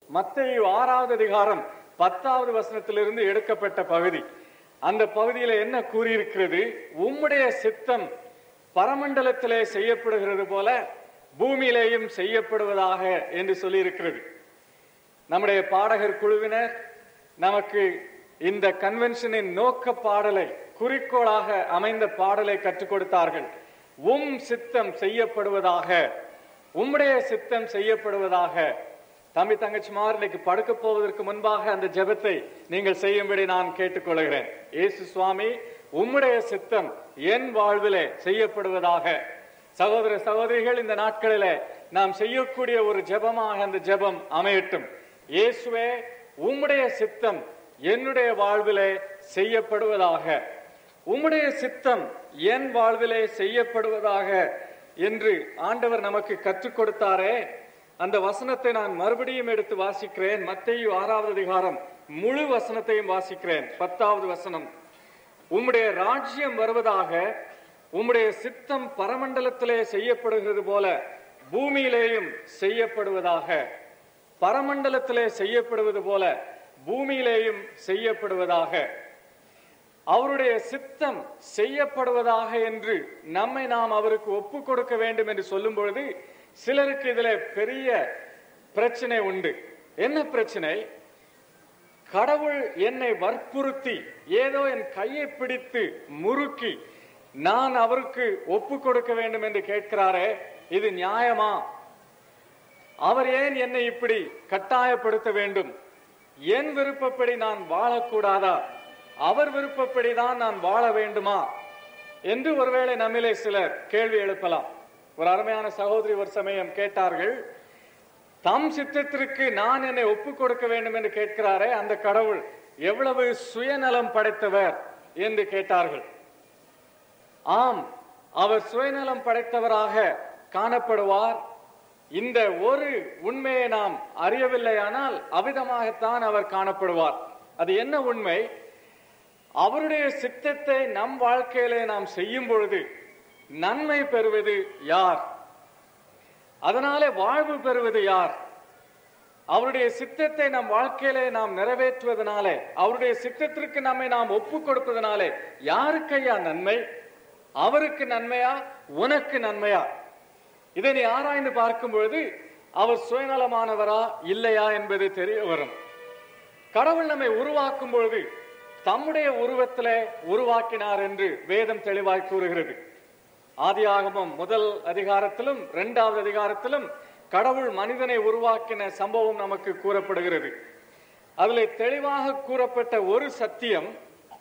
மத்தேயு ஆறாவது அதிகாரம் பத்தாவது வசனத்திலிருந்து எடுக்கப்பட்ட பகுதி அந்த பகுதியில என்ன கூறியிருக்கிறது உம்முடைய சித்தம் பரமண்டலத்திலே செய்யப்படுகிறது போல பூமியிலேயும் செய்யப்படுவதாக என்று சொல்லியிருக்கிறது நம்முடைய பாடகர் குழுவினர் நமக்கு இந்த கன்வென்ஷனின் நோக்க பாடலை குறிக்கோளாக அமைந்த பாடலை கற்றுக் கொடுத்தார்கள் உம் சித்தம் செய்யப்படுவதாக உம்முடைய சித்தம் செய்யப்படுவதாக தம்பி தங்கச்சிமார் இன்னைக்கு படுக்க போவதற்கு முன்பாக அந்த ஜெபத்தை நீங்கள் செய்யும்படி நான் கேட்டுக்கொள்கிறேன் இயேசு சுவாமி உம்முடைய சித்தம் என் வாழ்விலே செய்யப்படுவதாக சகோதர சகோதரிகள் இந்த நாட்களிலே நாம் செய்யக்கூடிய ஒரு ஜெபமாக அந்த ஜெபம் அமையட்டும் இயேசுவே உம்முடைய சித்தம் என்னுடைய வாழ்விலே செய்யப்படுவதாக உம்முடைய சித்தம் என் வாழ்விலே செய்யப்படுவதாக என்று ஆண்டவர் நமக்கு கற்றுக் கொடுத்தாரே அந்த வசனத்தை நான் மறுபடியும் எடுத்து வாசிக்கிறேன் மத்தேயு ஆறாவது அதிகாரம் முழு வசனத்தையும் வாசிக்கிறேன் பத்தாவது வசனம் உம்முடைய ராஜ்யம் வருவதாக உம்முடைய சித்தம் பரமண்டலத்திலே செய்யப்படுகிறது போல பூமியிலேயும் செய்யப்படுவதாக பரமண்டலத்திலே செய்யப்படுவது போல பூமியிலேயும் செய்யப்படுவதாக அவருடைய சித்தம் செய்யப்படுவதாக என்று நம்மை நாம் அவருக்கு ஒப்பு கொடுக்க வேண்டும் என்று சொல்லும் பொழுது சிலருக்கு இதுல பெரிய பிரச்சனை உண்டு என்ன பிரச்சனை கடவுள் என்னை வற்புறுத்தி ஏதோ என் கையை பிடித்து முறுக்கி நான் அவருக்கு ஒப்பு கொடுக்க வேண்டும் என்று கேட்கிறாரே இது நியாயமா அவர் ஏன் என்னை இப்படி கட்டாயப்படுத்த வேண்டும் என் விருப்பப்படி நான் வாழக்கூடாதா அவர் விருப்பப்படி தான் நான் வாழ வேண்டுமா என்று ஒருவேளை நம்மிலே சிலர் கேள்வி எழுப்பலாம் ஒரு அருமையான சகோதரி ஒரு சமயம் கேட்டார்கள் தம் சித்தத்திற்கு நான் என்னை ஒப்பு கொடுக்க வேண்டும் என்று கேட்கிறாரே அந்த கடவுள் எவ்வளவு சுயநலம் படைத்தவர் என்று கேட்டார்கள் ஆம் அவர் சுயநலம் படைத்தவராக காணப்படுவார் இந்த ஒரு உண்மையை நாம் அறியவில்லையானால் அவிதமாகத்தான் அவர் காணப்படுவார் அது என்ன உண்மை அவருடைய சித்தத்தை நம் வாழ்க்கையிலே நாம் செய்யும் பொழுது நன்மை பெறுவது யார் அதனாலே வாழ்வு பெறுவது யார் அவருடைய சித்தத்தை நம் வாழ்க்கையிலே நாம் நிறைவேற்றுவதனாலே அவருடைய சித்தத்திற்கு நம்மை நாம் ஒப்பு கொடுப்பதனாலே யாருக்கையா நன்மை அவருக்கு நன்மையா உனக்கு நன்மையா இதை நீ ஆராய்ந்து பார்க்கும் பொழுது அவர் சுயநலமானவரா இல்லையா என்பது தெரிய வரும் கடவுள் நம்மை உருவாக்கும் பொழுது தம்முடைய உருவத்திலே உருவாக்கினார் என்று வேதம் தெளிவாய் கூறுகிறது ஆதியாகமம் முதல் அதிகாரத்திலும் இரண்டாவது அதிகாரத்திலும் கடவுள் மனிதனை உருவாக்கின சம்பவம் நமக்கு கூறப்படுகிறது அதில் தெளிவாக கூறப்பட்ட ஒரு சத்தியம்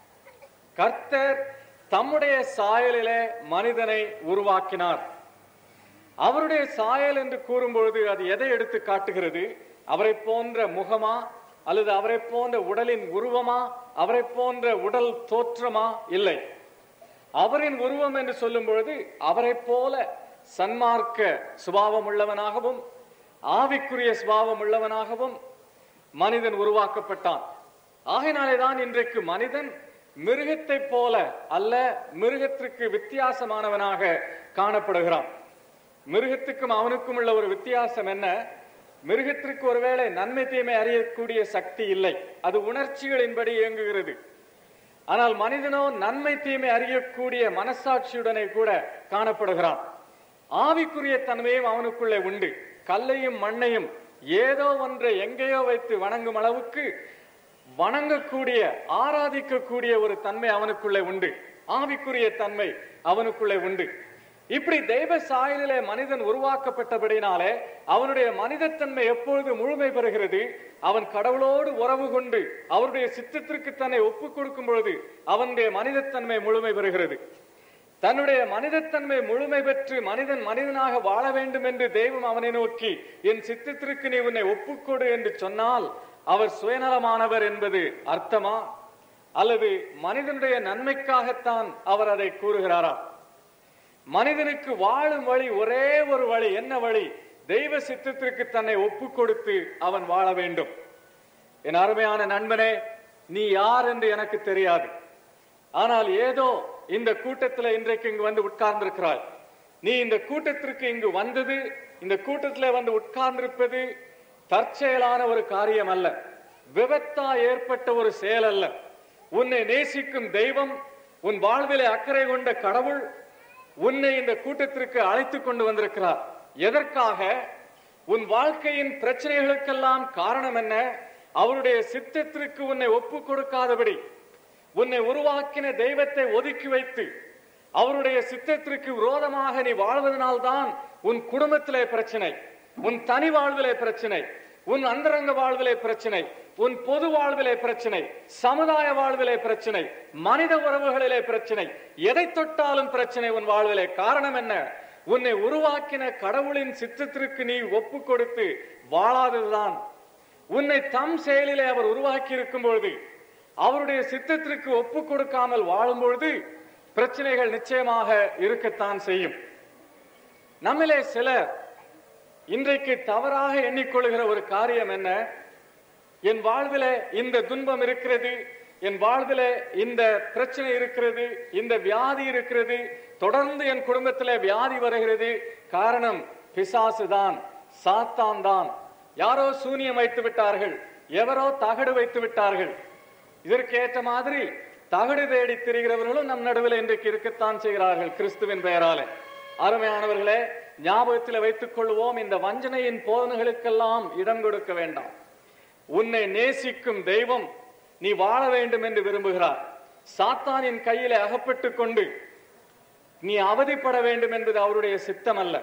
கர்த்தர் தம்முடைய சாயலிலே மனிதனை உருவாக்கினார் அவருடைய சாயல் என்று கூறும்பொழுது அது எதை எடுத்து காட்டுகிறது அவரை போன்ற முகமா அல்லது அவரை போன்ற உடலின் உருவமா அவரை போன்ற உடல் தோற்றமா இல்லை அவரின் உருவம் என்று சொல்லும் பொழுது அவரை போல சன்மார்க்க சுபாவம் உள்ளவனாகவும் ஆவிக்குரிய சுபாவம் உள்ளவனாகவும் மனிதன் உருவாக்கப்பட்டான் ஆகையினாலேதான் இன்றைக்கு மனிதன் மிருகத்தை போல அல்ல மிருகத்திற்கு வித்தியாசமானவனாக காணப்படுகிறான் மிருகத்துக்கும் அவனுக்கும் உள்ள ஒரு வித்தியாசம் என்ன மிருகத்திற்கு ஒருவேளை நன்மை தீமை அறியக்கூடிய சக்தி இல்லை அது உணர்ச்சிகளின்படி இயங்குகிறது ஆனால் மனிதனோ நன்மை தீமை அறியக்கூடிய மனசாட்சியுடனே கூட காணப்படுகிறான் ஆவிக்குரிய தன்மையும் அவனுக்குள்ளே உண்டு கல்லையும் மண்ணையும் ஏதோ ஒன்றை எங்கேயோ வைத்து வணங்கும் அளவுக்கு வணங்கக்கூடிய ஆராதிக்கக்கூடிய ஒரு தன்மை அவனுக்குள்ளே உண்டு ஆவிக்குரிய தன்மை அவனுக்குள்ளே உண்டு இப்படி தெய்வ சாயலிலே மனிதன் உருவாக்கப்பட்டபடினாலே அவனுடைய மனிதத்தன்மை எப்பொழுது முழுமை பெறுகிறது அவன் கடவுளோடு உறவு கொண்டு அவருடைய சித்தத்திற்கு தன்னை ஒப்புக் கொடுக்கும் பொழுது அவனுடைய மனிதத்தன்மை முழுமை பெறுகிறது தன்னுடைய மனிதத்தன்மை முழுமை பெற்று மனிதன் மனிதனாக வாழ வேண்டும் என்று தெய்வம் அவனை நோக்கி என் சித்தத்திற்கு நீ உன்னை ஒப்புக்கொடு என்று சொன்னால் அவர் சுயநலமானவர் என்பது அர்த்தமா அல்லது மனிதனுடைய நன்மைக்காகத்தான் அவர் அதை கூறுகிறாரா மனிதனுக்கு வாழும் வழி ஒரே ஒரு வழி என்ன வழி தெய்வ சித்தத்திற்கு தன்னை ஒப்பு கொடுத்து அவன் வாழ வேண்டும் என் அருமையான நண்பனே நீ யார் என்று எனக்கு தெரியாது ஆனால் ஏதோ இந்த கூட்டத்தில் இன்றைக்கு இங்கு வந்து உட்கார்ந்திருக்கிறாய் நீ இந்த கூட்டத்திற்கு இங்கு வந்தது இந்த கூட்டத்தில் வந்து உட்கார்ந்திருப்பது தற்செயலான ஒரு காரியம் அல்ல விபத்தா ஏற்பட்ட ஒரு செயல் அல்ல உன்னை நேசிக்கும் தெய்வம் உன் வாழ்விலே அக்கறை கொண்ட கடவுள் உன்னை இந்த கூட்டத்திற்கு அழைத்து கொண்டு வந்திருக்கிறார் எதற்காக உன் வாழ்க்கையின் பிரச்சனைகளுக்கெல்லாம் காரணம் என்ன அவருடைய சித்தத்திற்கு உன்னை ஒப்பு கொடுக்காதபடி உன்னை உருவாக்கின தெய்வத்தை ஒதுக்கி வைத்து அவருடைய சித்தத்திற்கு விரோதமாக நீ வாழ்வதனால்தான் உன் குடும்பத்திலே பிரச்சனை உன் தனி வாழ்விலே பிரச்சனை உன் அந்தரங்க வாழ்விலே பிரச்சனை உன் பொது வாழ்விலே பிரச்சனை சமுதாய வாழ்விலே பிரச்சனை மனித உறவுகளிலே பிரச்சனை எதை தொட்டாலும் பிரச்சனை உன் வாழ்விலே காரணம் என்ன உன்னை உருவாக்கின கடவுளின் சித்தத்திற்கு நீ ஒப்பு கொடுத்து வாழாததுதான் உன்னை தம் செயலிலே அவர் உருவாக்கி இருக்கும் பொழுது அவருடைய சித்தத்திற்கு ஒப்பு கொடுக்காமல் வாழும் பொழுது பிரச்சனைகள் நிச்சயமாக இருக்கத்தான் செய்யும் நம்மிலே சிலர் இன்றைக்கு தவறாக எண்ணிக்கொள்கிற ஒரு காரியம் என்ன என் வாழ்விலே இந்த துன்பம் இருக்கிறது என் வாழ்விலே இந்த பிரச்சனை இருக்கிறது இந்த வியாதி இருக்கிறது தொடர்ந்து என் குடும்பத்திலே வியாதி வருகிறது காரணம் பிசாசு தான் சாத்தான் தான் யாரோ சூனியம் வைத்து விட்டார்கள் எவரோ தகடு வைத்து விட்டார்கள் இதற்கு ஏற்ற மாதிரி தகடு தேடி திரிகிறவர்களும் நம் நடுவில் இன்றைக்கு இருக்கத்தான் செய்கிறார்கள் கிறிஸ்துவின் பெயராலே அருமையானவர்களே ஞாபகத்தில் வைத்துக் கொள்வோம் இந்த வஞ்சனையின் போதனைகளுக்கெல்லாம் இடம் கொடுக்க வேண்டாம் உன்னை நேசிக்கும் தெய்வம் நீ வாழ வேண்டும் என்று விரும்புகிறார் சாத்தானின் கையிலே அகப்பட்டுக் கொண்டு நீ அவதிப்பட வேண்டும் என்பது அவருடைய சித்தம் அல்ல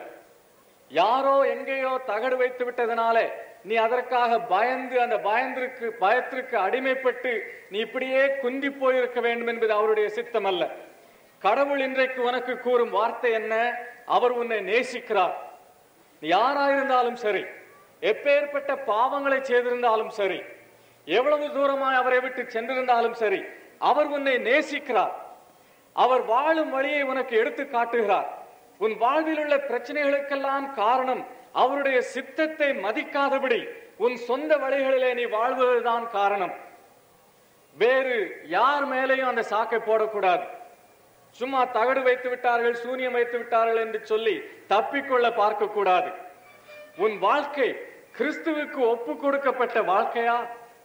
யாரோ எங்கேயோ தகடு வைத்து விட்டதனாலே நீ அதற்காக பயந்து அந்த பயந்திற்கு பயத்திற்கு அடிமைப்பட்டு நீ இப்படியே குந்தி போயிருக்க வேண்டும் என்பது அவருடைய சித்தம் அல்ல கடவுள் இன்றைக்கு உனக்கு கூறும் வார்த்தை என்ன அவர் உன்னை நேசிக்கிறார் நீ யாராயிருந்தாலும் சரி எப்பேற்பட்ட பாவங்களை செய்திருந்தாலும் சரி எவ்வளவு தூரமாய் அவரை விட்டு சென்றிருந்தாலும் சரி அவர் உன்னை நேசிக்கிறார் அவர் வாழும் வழியை உனக்கு எடுத்து காட்டுகிறார் உன் வாழ்வில் உள்ள பிரச்சனைகளுக்கெல்லாம் காரணம் அவருடைய சித்தத்தை மதிக்காதபடி உன் சொந்த வழிகளிலே நீ வாழ்வதுதான் காரணம் வேறு யார் மேலேயும் அந்த சாக்கை போடக்கூடாது சும்மா தகடு வைத்து விட்டார்கள் சூனியம் வைத்து விட்டார்கள் என்று சொல்லி தப்பிக்கொள்ள பார்க்க கூடாது உன் வாழ்க்கை கிறிஸ்துவுக்கு ஒப்பு கொடுக்கப்பட்ட வாழ்க்கையா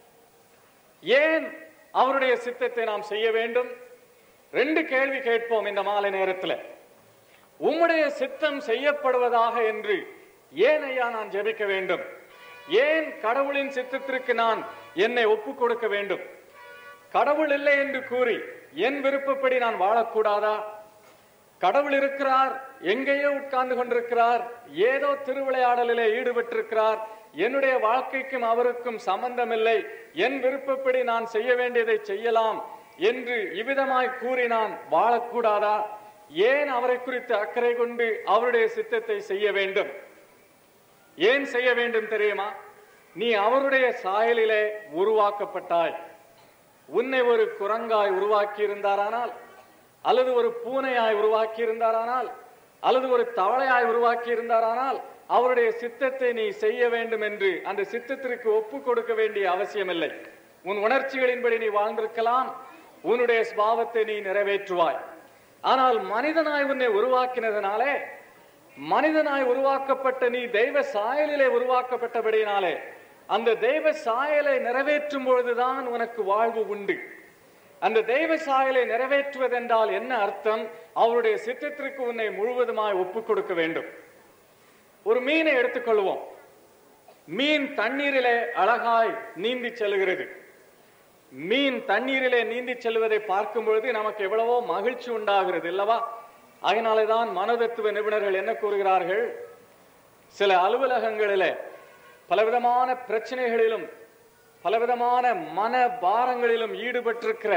ஏன் அவருடைய சித்தத்தை நாம் செய்ய வேண்டும் ரெண்டு கேள்வி கேட்போம் இந்த மாலை நேரத்தில் உம்முடைய சித்தம் செய்யப்படுவதாக என்று ஏன் ஐயா நான் ஜெபிக்க வேண்டும் ஏன் கடவுளின் சித்தத்திற்கு நான் என்னை ஒப்பு கொடுக்க வேண்டும் கடவுள் இல்லை என்று கூறி என் விருப்பப்படி நான் வாழக்கூடாதா கடவுள் இருக்கிறார் எங்கேயோ உட்கார்ந்து கொண்டிருக்கிறார் ஏதோ திருவிளையாடலிலே ஈடுபட்டிருக்கிறார் என்னுடைய வாழ்க்கைக்கும் அவருக்கும் சம்பந்தம் இல்லை என் விருப்பப்படி நான் செய்ய வேண்டியதை செய்யலாம் என்று இவ்விதமாய் கூறி நான் வாழக்கூடாதா ஏன் அவரை குறித்து அக்கறை கொண்டு அவருடைய சித்தத்தை செய்ய வேண்டும் ஏன் செய்ய வேண்டும் தெரியுமா நீ அவருடைய சாயலிலே உருவாக்கப்பட்டாய் உன்னை ஒரு குரங்காய் உருவாக்கி இருந்தாரானால் அல்லது ஒரு பூனையாய் உருவாக்கி இருந்தாரானால் அல்லது ஒரு தவளையாய் உருவாக்கி இருந்தாரானால் அவருடைய சித்தத்தை நீ செய்ய வேண்டும் என்று அந்த சித்தத்திற்கு ஒப்பு கொடுக்க வேண்டிய அவசியமில்லை உன் உணர்ச்சிகளின்படி நீ வாழ்ந்திருக்கலாம் உன்னுடைய ஸ்பாவத்தை நீ நிறைவேற்றுவாய் ஆனால் மனிதனாய் உன்னை உருவாக்கினதுனாலே மனிதனாய் உருவாக்கப்பட்ட நீ தெய்வ சாயலிலே உருவாக்கப்பட்டபடியினாலே அந்த தெய்வ சாயலை நிறைவேற்றும் பொழுதுதான் உனக்கு வாழ்வு உண்டு அந்த தெய்வ சாயலை நிறைவேற்றுவதென்றால் என்ன அர்த்தம் அவருடைய சித்தத்திற்கு உன்னை முழுவதுமாய் ஒப்புக் கொடுக்க வேண்டும் ஒரு மீனை எடுத்துக்கொள்வோம் மீன் தண்ணீரிலே அழகாய் நீந்தி செல்கிறது மீன் தண்ணீரிலே நீந்தி செல்வதை பார்க்கும் பொழுது நமக்கு எவ்வளவோ மகிழ்ச்சி உண்டாகிறது இல்லவா அதனாலேதான் மனதத்துவ நிபுணர்கள் என்ன கூறுகிறார்கள் சில அலுவலகங்களிலே பலவிதமான பிரச்சனைகளிலும் பலவிதமான மன பாரங்களிலும் ஈடுபட்டிருக்கிற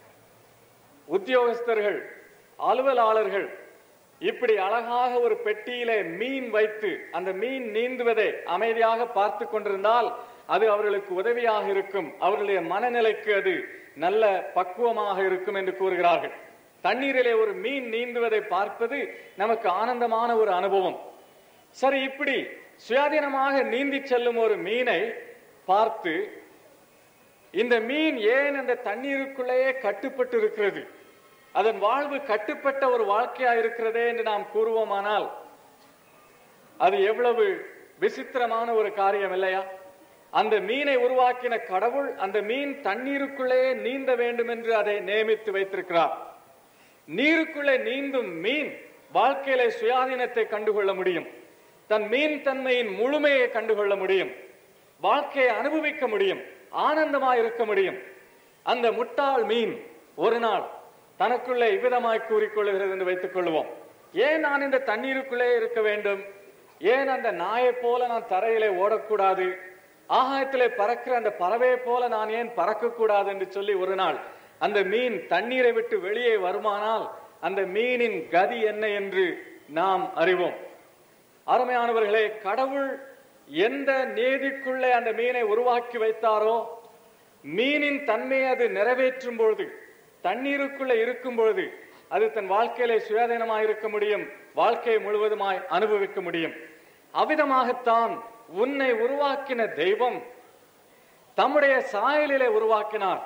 உத்தியோகஸ்தர்கள் அலுவலாளர்கள் இப்படி அழகாக ஒரு பெட்டியிலே மீன் வைத்து அந்த மீன் நீந்துவதை அமைதியாக பார்த்து கொண்டிருந்தால் அது அவர்களுக்கு உதவியாக இருக்கும் அவர்களுடைய மனநிலைக்கு அது நல்ல பக்குவமாக இருக்கும் என்று கூறுகிறார்கள் தண்ணீரிலே ஒரு மீன் நீந்துவதை பார்ப்பது நமக்கு ஆனந்தமான ஒரு அனுபவம் சரி இப்படி சுயாதீனமாக நீந்தி செல்லும் ஒரு மீனை பார்த்து இந்த மீன் ஏன் அந்த தண்ணீருக்குள்ளேயே கட்டுப்பட்டு இருக்கிறது அதன் வாழ்வு கட்டுப்பட்ட ஒரு வாழ்க்கையா இருக்கிறதே என்று நாம் கூறுவோமானால் அது எவ்வளவு விசித்திரமான ஒரு காரியம் இல்லையா அந்த மீனை உருவாக்கின கடவுள் அந்த மீன் தண்ணீருக்குள்ளே நீந்த வேண்டும் என்று அதை நியமித்து வைத்திருக்கிறார் நீருக்குள்ளே நீந்தும் மீன் வாழ்க்கையில சுயாதீனத்தை கண்டுகொள்ள முடியும் தன் மீன் தன்மையின் முழுமையை கண்டுகொள்ள முடியும் வாழ்க்கையை அனுபவிக்க முடியும் ஆனந்தமாய் இருக்க முடியும் அந்த முட்டாள் மீன் ஒரு நாள் தனக்குள்ளே இவ்விதமாய் கூறிக்கொள்ளுகிறது என்று வைத்துக் கொள்வோம் ஏன் நான் இந்த தண்ணீருக்குள்ளே இருக்க வேண்டும் ஏன் அந்த நாயை போல நான் தரையிலே ஓடக்கூடாது ஆகாயத்திலே பறக்கிற அந்த பறவையை போல நான் ஏன் பறக்கக்கூடாது என்று சொல்லி ஒரு நாள் அந்த மீன் தண்ணீரை விட்டு வெளியே வருமானால் அந்த மீனின் கதி என்ன என்று நாம் அறிவோம் அருமையானவர்களே கடவுள் எந்த நீதிக்குள்ளே அந்த மீனை உருவாக்கி வைத்தாரோ மீனின் தன்மையை அது நிறைவேற்றும் பொழுது தண்ணீருக்குள்ளே இருக்கும் பொழுது அது தன் வாழ்க்கையிலே சுயாதீனமாய் இருக்க முடியும் வாழ்க்கையை முழுவதுமாய் அனுபவிக்க முடியும் அவ்விதமாகத்தான் உன்னை உருவாக்கின தெய்வம் தம்முடைய சாயலிலே உருவாக்கினார்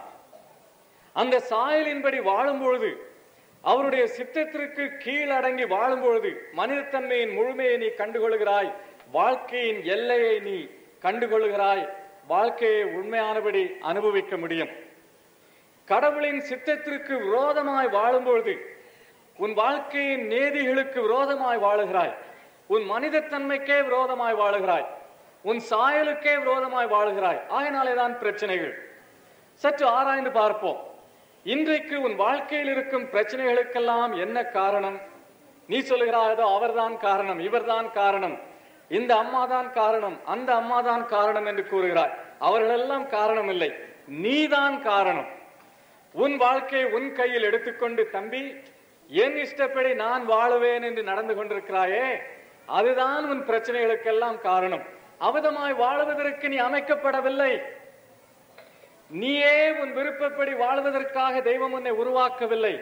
அந்த சாயலின்படி வாழும் பொழுது அவருடைய சித்தத்திற்கு கீழடங்கி வாழும் பொழுது மனிதத்தன்மையின் முழுமையை நீ கண்டுகொள்கிறாய் வாழ்க்கையின் எல்லையை நீ கண்டுகொள்கிறாய் வாழ்க்கையை உண்மையானபடி அனுபவிக்க முடியும் கடவுளின் சித்தத்திற்கு விரோதமாய் வாழும் பொழுது உன் வாழ்க்கையின் நேதிகளுக்கு விரோதமாய் வாழுகிறாய் உன் மனிதத்தன்மைக்கே விரோதமாய் வாழுகிறாய் உன் சாயலுக்கே விரோதமாய் வாழுகிறாய் ஆகினாலேதான் பிரச்சனைகள் சற்று ஆராய்ந்து பார்ப்போம் இன்றைக்கு உன் வாழ்க்கையில் இருக்கும் பிரச்சனைகளுக்கெல்லாம் என்ன காரணம் நீ சொல்லுகிறாய் ஏதோ அவர்தான் காரணம் இவர்தான் காரணம் இந்த அம்மாதான் காரணம் அந்த அம்மாதான் காரணம் என்று கூறுகிறாய் அவர்களெல்லாம் காரணம் இல்லை நீதான் காரணம் உன் வாழ்க்கையை உன் கையில் எடுத்துக்கொண்டு தம்பி என் இஷ்டப்படி நான் வாழுவேன் என்று நடந்து கொண்டிருக்கிறாயே அதுதான் உன் பிரச்சனைகளுக்கெல்லாம் காரணம் அவதமாய் வாழுவதற்கு நீ அமைக்கப்படவில்லை நீயே உன் விருப்பப்படி வாழ்வதற்காக தெய்வம் உன்னை உருவாக்கவில்லை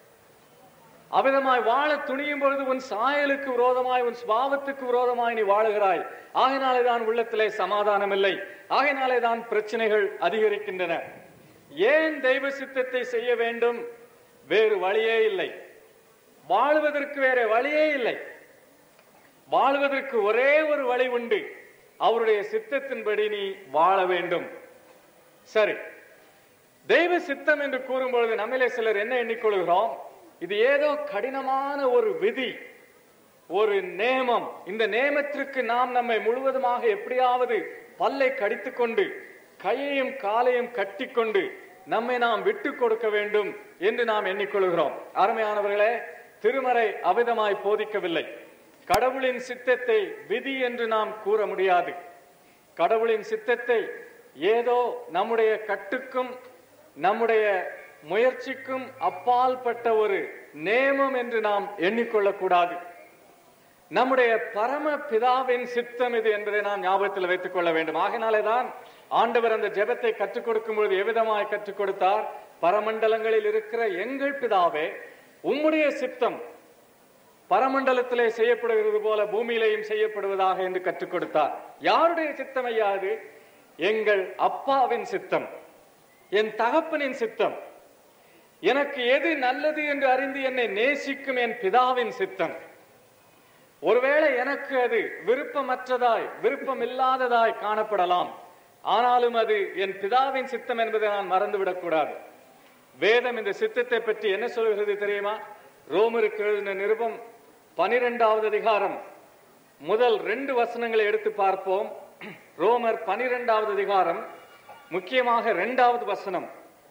அவ்விதமாய் வாழ துணியும் பொழுது உன் சாயலுக்கு விரோதமாய் உன் சுபாவத்துக்கு விரோதமாய் நீ வாழுகிறாய் ஆகினாலே தான் உள்ளத்திலே சமாதானம் இல்லை ஆகினாலே தான் பிரச்சனைகள் அதிகரிக்கின்றன ஏன் தெய்வ சித்தத்தை செய்ய வேண்டும் வேறு வழியே இல்லை வாழுவதற்கு வேற வழியே இல்லை வாழ்வதற்கு ஒரே ஒரு வழி உண்டு அவருடைய சித்தத்தின்படி நீ வாழ வேண்டும் சரி தெய்வ சித்தம் என்று கூறும்பொழுது நம்மிலே சிலர் என்ன எண்ணிக்கொள்கிறோம் இது ஏதோ கடினமான ஒரு விதி ஒரு நேமம் இந்த நேமத்திற்கு நாம் நம்மை முழுவதுமாக எப்படியாவது பல்லை கடித்துக்கொண்டு கையையும் காலையும் கட்டிக்கொண்டு நம்மை நாம் விட்டு கொடுக்க வேண்டும் என்று நாம் எண்ணிக்கொள்கிறோம் அருமையானவர்களே திருமறை அவிதமாய் போதிக்கவில்லை கடவுளின் சித்தத்தை விதி என்று நாம் கூற முடியாது கடவுளின் சித்தத்தை ஏதோ நம்முடைய கட்டுக்கும் நம்முடைய முயற்சிக்கும் அப்பால் பட்ட ஒரு நேமம் என்று நாம் எண்ணிக்கொள்ளக்கூடாது நம்முடைய பரம பிதாவின் சித்தம் இது என்பதை நாம் ஞாபகத்தில் வைத்துக் கொள்ள வேண்டும் ஆகினாலே தான் ஆண்டவர் அந்த ஜெபத்தை கற்றுக் கொடுக்கும் பொழுது எவ்விதமாய் கற்றுக் கொடுத்தார் பரமண்டலங்களில் இருக்கிற எங்கள் பிதாவே உம்முடைய சித்தம் பரமண்டலத்திலே செய்யப்படுகிறது போல பூமியிலேயும் செய்யப்படுவதாக என்று கற்றுக் கொடுத்தார் யாருடைய சித்தம் ஐயா அது எங்கள் அப்பாவின் சித்தம் என் தகப்பனின் சித்தம் எனக்கு எது நல்லது என்று அறிந்து என்னை நேசிக்கும் என் பிதாவின் சித்தம் ஒருவேளை எனக்கு அது விருப்பமற்றதாய் விருப்பம் இல்லாததாய் காணப்படலாம் ஆனாலும் அது என் பிதாவின் சித்தம் என்பதை நான் மறந்துவிடக் கூடாது வேதம் இந்த சித்தத்தை பற்றி என்ன சொல்கிறது தெரியுமா ரோமருக்கு எழுதின நிருபம் பனிரெண்டாவது அதிகாரம் முதல் ரெண்டு வசனங்களை எடுத்து பார்ப்போம் ரோமர் பனிரெண்டாவது அதிகாரம் முக்கியமாக இரண்டாவது வசனம்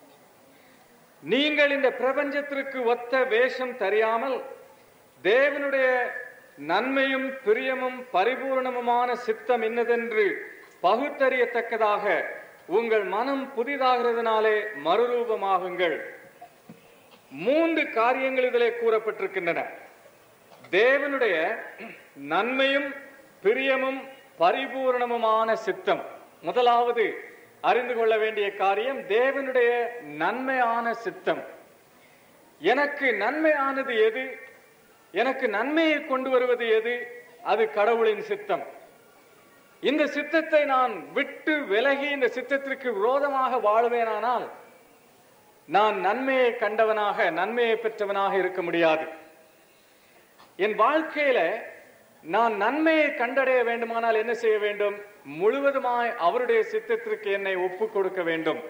நீங்கள் இந்த பிரபஞ்சத்திற்கு ஒத்த வேஷம் தெரியாமல் தேவனுடைய நன்மையும் பிரியமும் பரிபூர்ணமுமான சித்தம் என்னதென்று பகுத்தறியத்தக்கதாக உங்கள் மனம் புதிதாகிறதுனாலே மறுரூபமாகுங்கள் மூன்று காரியங்கள் இதிலே கூறப்பட்டிருக்கின்றன தேவனுடைய நன்மையும் பிரியமும் பரிபூர்ணமுமான சித்தம் முதலாவது அறிந்து கொள்ள வேண்டிய காரியம் தேவனுடைய நன்மையான சித்தம் எனக்கு நன்மையானது எது எனக்கு நன்மையை கொண்டு வருவது எது அது கடவுளின் சித்தம் இந்த சித்தத்தை நான் விட்டு விலகி இந்த சித்தத்திற்கு விரோதமாக வாழ்வேனானால் நான் நன்மையை கண்டவனாக நன்மையை பெற்றவனாக இருக்க முடியாது என் வாழ்க்கையில நான் நன்மையை கண்டடைய வேண்டுமானால் என்ன செய்ய வேண்டும் முழுவதுமாய் அவருடைய சித்தத்திற்கு என்னை ஒப்பு கொடுக்க வேண்டும்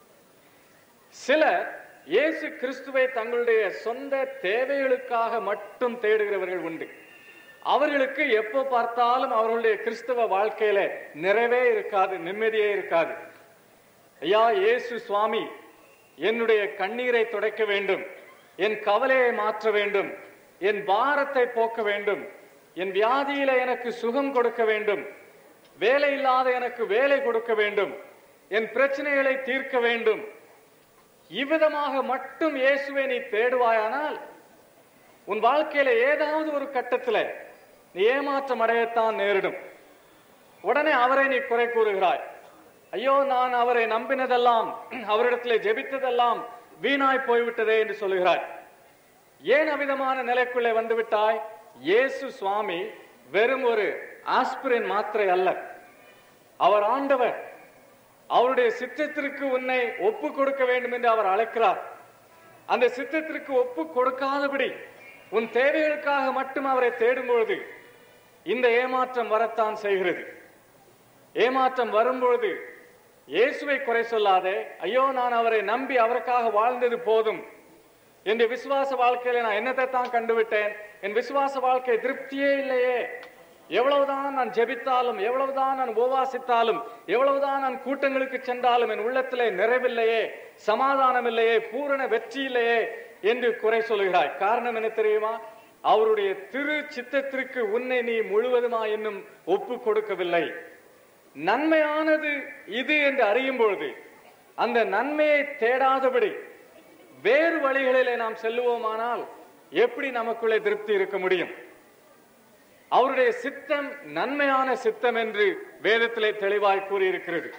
சிலர் இயேசு கிறிஸ்துவை தங்களுடைய சொந்த தேவைகளுக்காக மட்டும் தேடுகிறவர்கள் உண்டு அவர்களுக்கு எப்போ பார்த்தாலும் அவர்களுடைய கிறிஸ்தவ வாழ்க்கையில நிறைவே இருக்காது நிம்மதியே இருக்காது ஐயா இயேசு சுவாமி என்னுடைய கண்ணீரை துடைக்க வேண்டும் என் கவலையை மாற்ற வேண்டும் என் பாரத்தை போக்க வேண்டும் என் வியாதியில எனக்கு சுகம் கொடுக்க வேண்டும் வேலை இல்லாத எனக்கு வேலை கொடுக்க வேண்டும் என் பிரச்சனைகளை தீர்க்க வேண்டும் இவ்விதமாக மட்டும் இயேசுவை நீ தேடுவாயானால் உன் வாழ்க்கையில ஏதாவது ஒரு கட்டத்துல நீ ஏமாற்றம் அடையத்தான் நேரிடும் உடனே அவரை நீ குறை கூறுகிறாய் ஐயோ நான் அவரை நம்பினதெல்லாம் அவரிடத்திலே ஜெபித்ததெல்லாம் வீணாய் போய்விட்டதே என்று சொல்லுகிறாய் ஏன் அவ்விதமான நிலைக்குள்ளே வந்து விட்டாய் இயேசு சுவாமி வெறும் ஒரு ஆஸ்பிரின் மாத்திரை அல்ல அவர் ஆண்டவர் அவருடைய சித்தத்திற்கு உன்னை ஒப்பு கொடுக்க வேண்டும் என்று அவர் அழைக்கிறார் அந்த சித்தத்திற்கு ஒப்பு கொடுக்காதபடி உன் தேவைகளுக்காக மட்டும் அவரை தேடும் பொழுது இந்த ஏமாற்றம் வரத்தான் செய்கிறது ஏமாற்றம் வரும்பொழுது இயேசுவை குறை சொல்லாதே ஐயோ நான் அவரை நம்பி அவருக்காக வாழ்ந்தது போதும் என் விசுவாச வாழ்க்கையில நான் என்னத்தை தான் கண்டுவிட்டேன் என் விசுவாச வாழ்க்கை திருப்தியே இல்லையே எவ்வளவுதான் நான் ஜெபித்தாலும் எவ்வளவுதான் நான் உபவாசித்தாலும் எவ்வளவுதான் நான் கூட்டங்களுக்கு சென்றாலும் என் உள்ளத்திலே நிறைவில்லையே சமாதானம் இல்லையே பூரண வெற்றி இல்லையே என்று குறை சொல்கிறாய் காரணம் என்ன தெரியுமா அவருடைய திரு சித்தத்திற்கு உன்னை நீ முழுவதுமா இன்னும் ஒப்பு கொடுக்கவில்லை நன்மையானது இது என்று அறியும் பொழுது அந்த நன்மையை தேடாதபடி வேறு வழிகளிலே நாம் செல்லுவோமானால் எப்படி நமக்குள்ளே திருப்தி இருக்க முடியும் அவருடைய சித்தம் நன்மையான சித்தம் என்று வேதத்திலே தெளிவாய் கூறியிருக்கிறது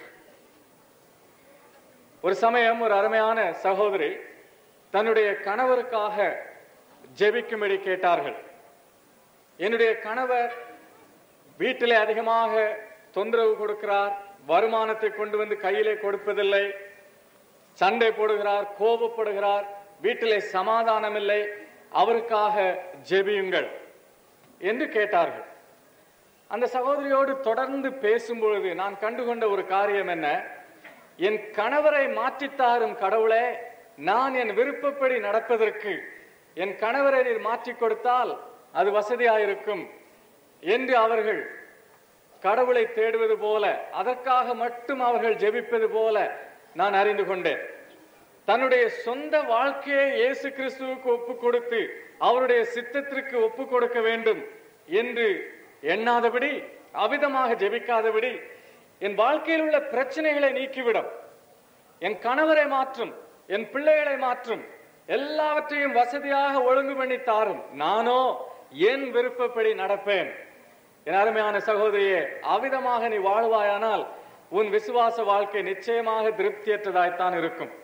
ஒரு சமயம் ஒரு அருமையான சகோதரி தன்னுடைய கணவருக்காக ஜெபிக்கும்படி கேட்டார்கள் என்னுடைய கணவர் வீட்டிலே அதிகமாக தொந்தரவு கொடுக்கிறார் வருமானத்தை கொண்டு வந்து கையிலே கொடுப்பதில்லை சண்டை போடுகிறார் கோபப்படுகிறார் வீட்டிலே சமாதானம் இல்லை அவருக்காக ஜெபியுங்கள் என்று கேட்டார்கள் அந்த சகோதரியோடு தொடர்ந்து பேசும்பொழுது நான் கண்டுகொண்ட ஒரு காரியம் என்ன என் கணவரை மாற்றித்தாரும் கடவுளே நான் என் விருப்பப்படி நடப்பதற்கு என் கணவரை நீர் மாற்றிக் கொடுத்தால் அது வசதியாயிருக்கும் என்று அவர்கள் கடவுளை தேடுவது போல அதற்காக மட்டும் அவர்கள் ஜெபிப்பது போல நான் அறிந்து கொண்டேன் தன்னுடைய சொந்த வாழ்க்கையை இயேசு கிறிஸ்துவுக்கு ஒப்பு கொடுத்து அவருடைய சித்தத்திற்கு ஒப்பு கொடுக்க வேண்டும் என்று எண்ணாதபடி அவிதமாக ஜெபிக்காதபடி என் வாழ்க்கையில் உள்ள பிரச்சனைகளை நீக்கிவிடும் என் கணவரை மாற்றும் என் பிள்ளைகளை மாற்றும் எல்லாவற்றையும் வசதியாக ஒழுங்கு பண்ணி தாரும் நானோ என் விருப்பப்படி நடப்பேன் என் அருமையான சகோதரியே அவிதமாக நீ வாழ்வாயானால் உன் விசுவாச வாழ்க்கை நிச்சயமாக திருப்தியற்றதாய்த்தான் இருக்கும்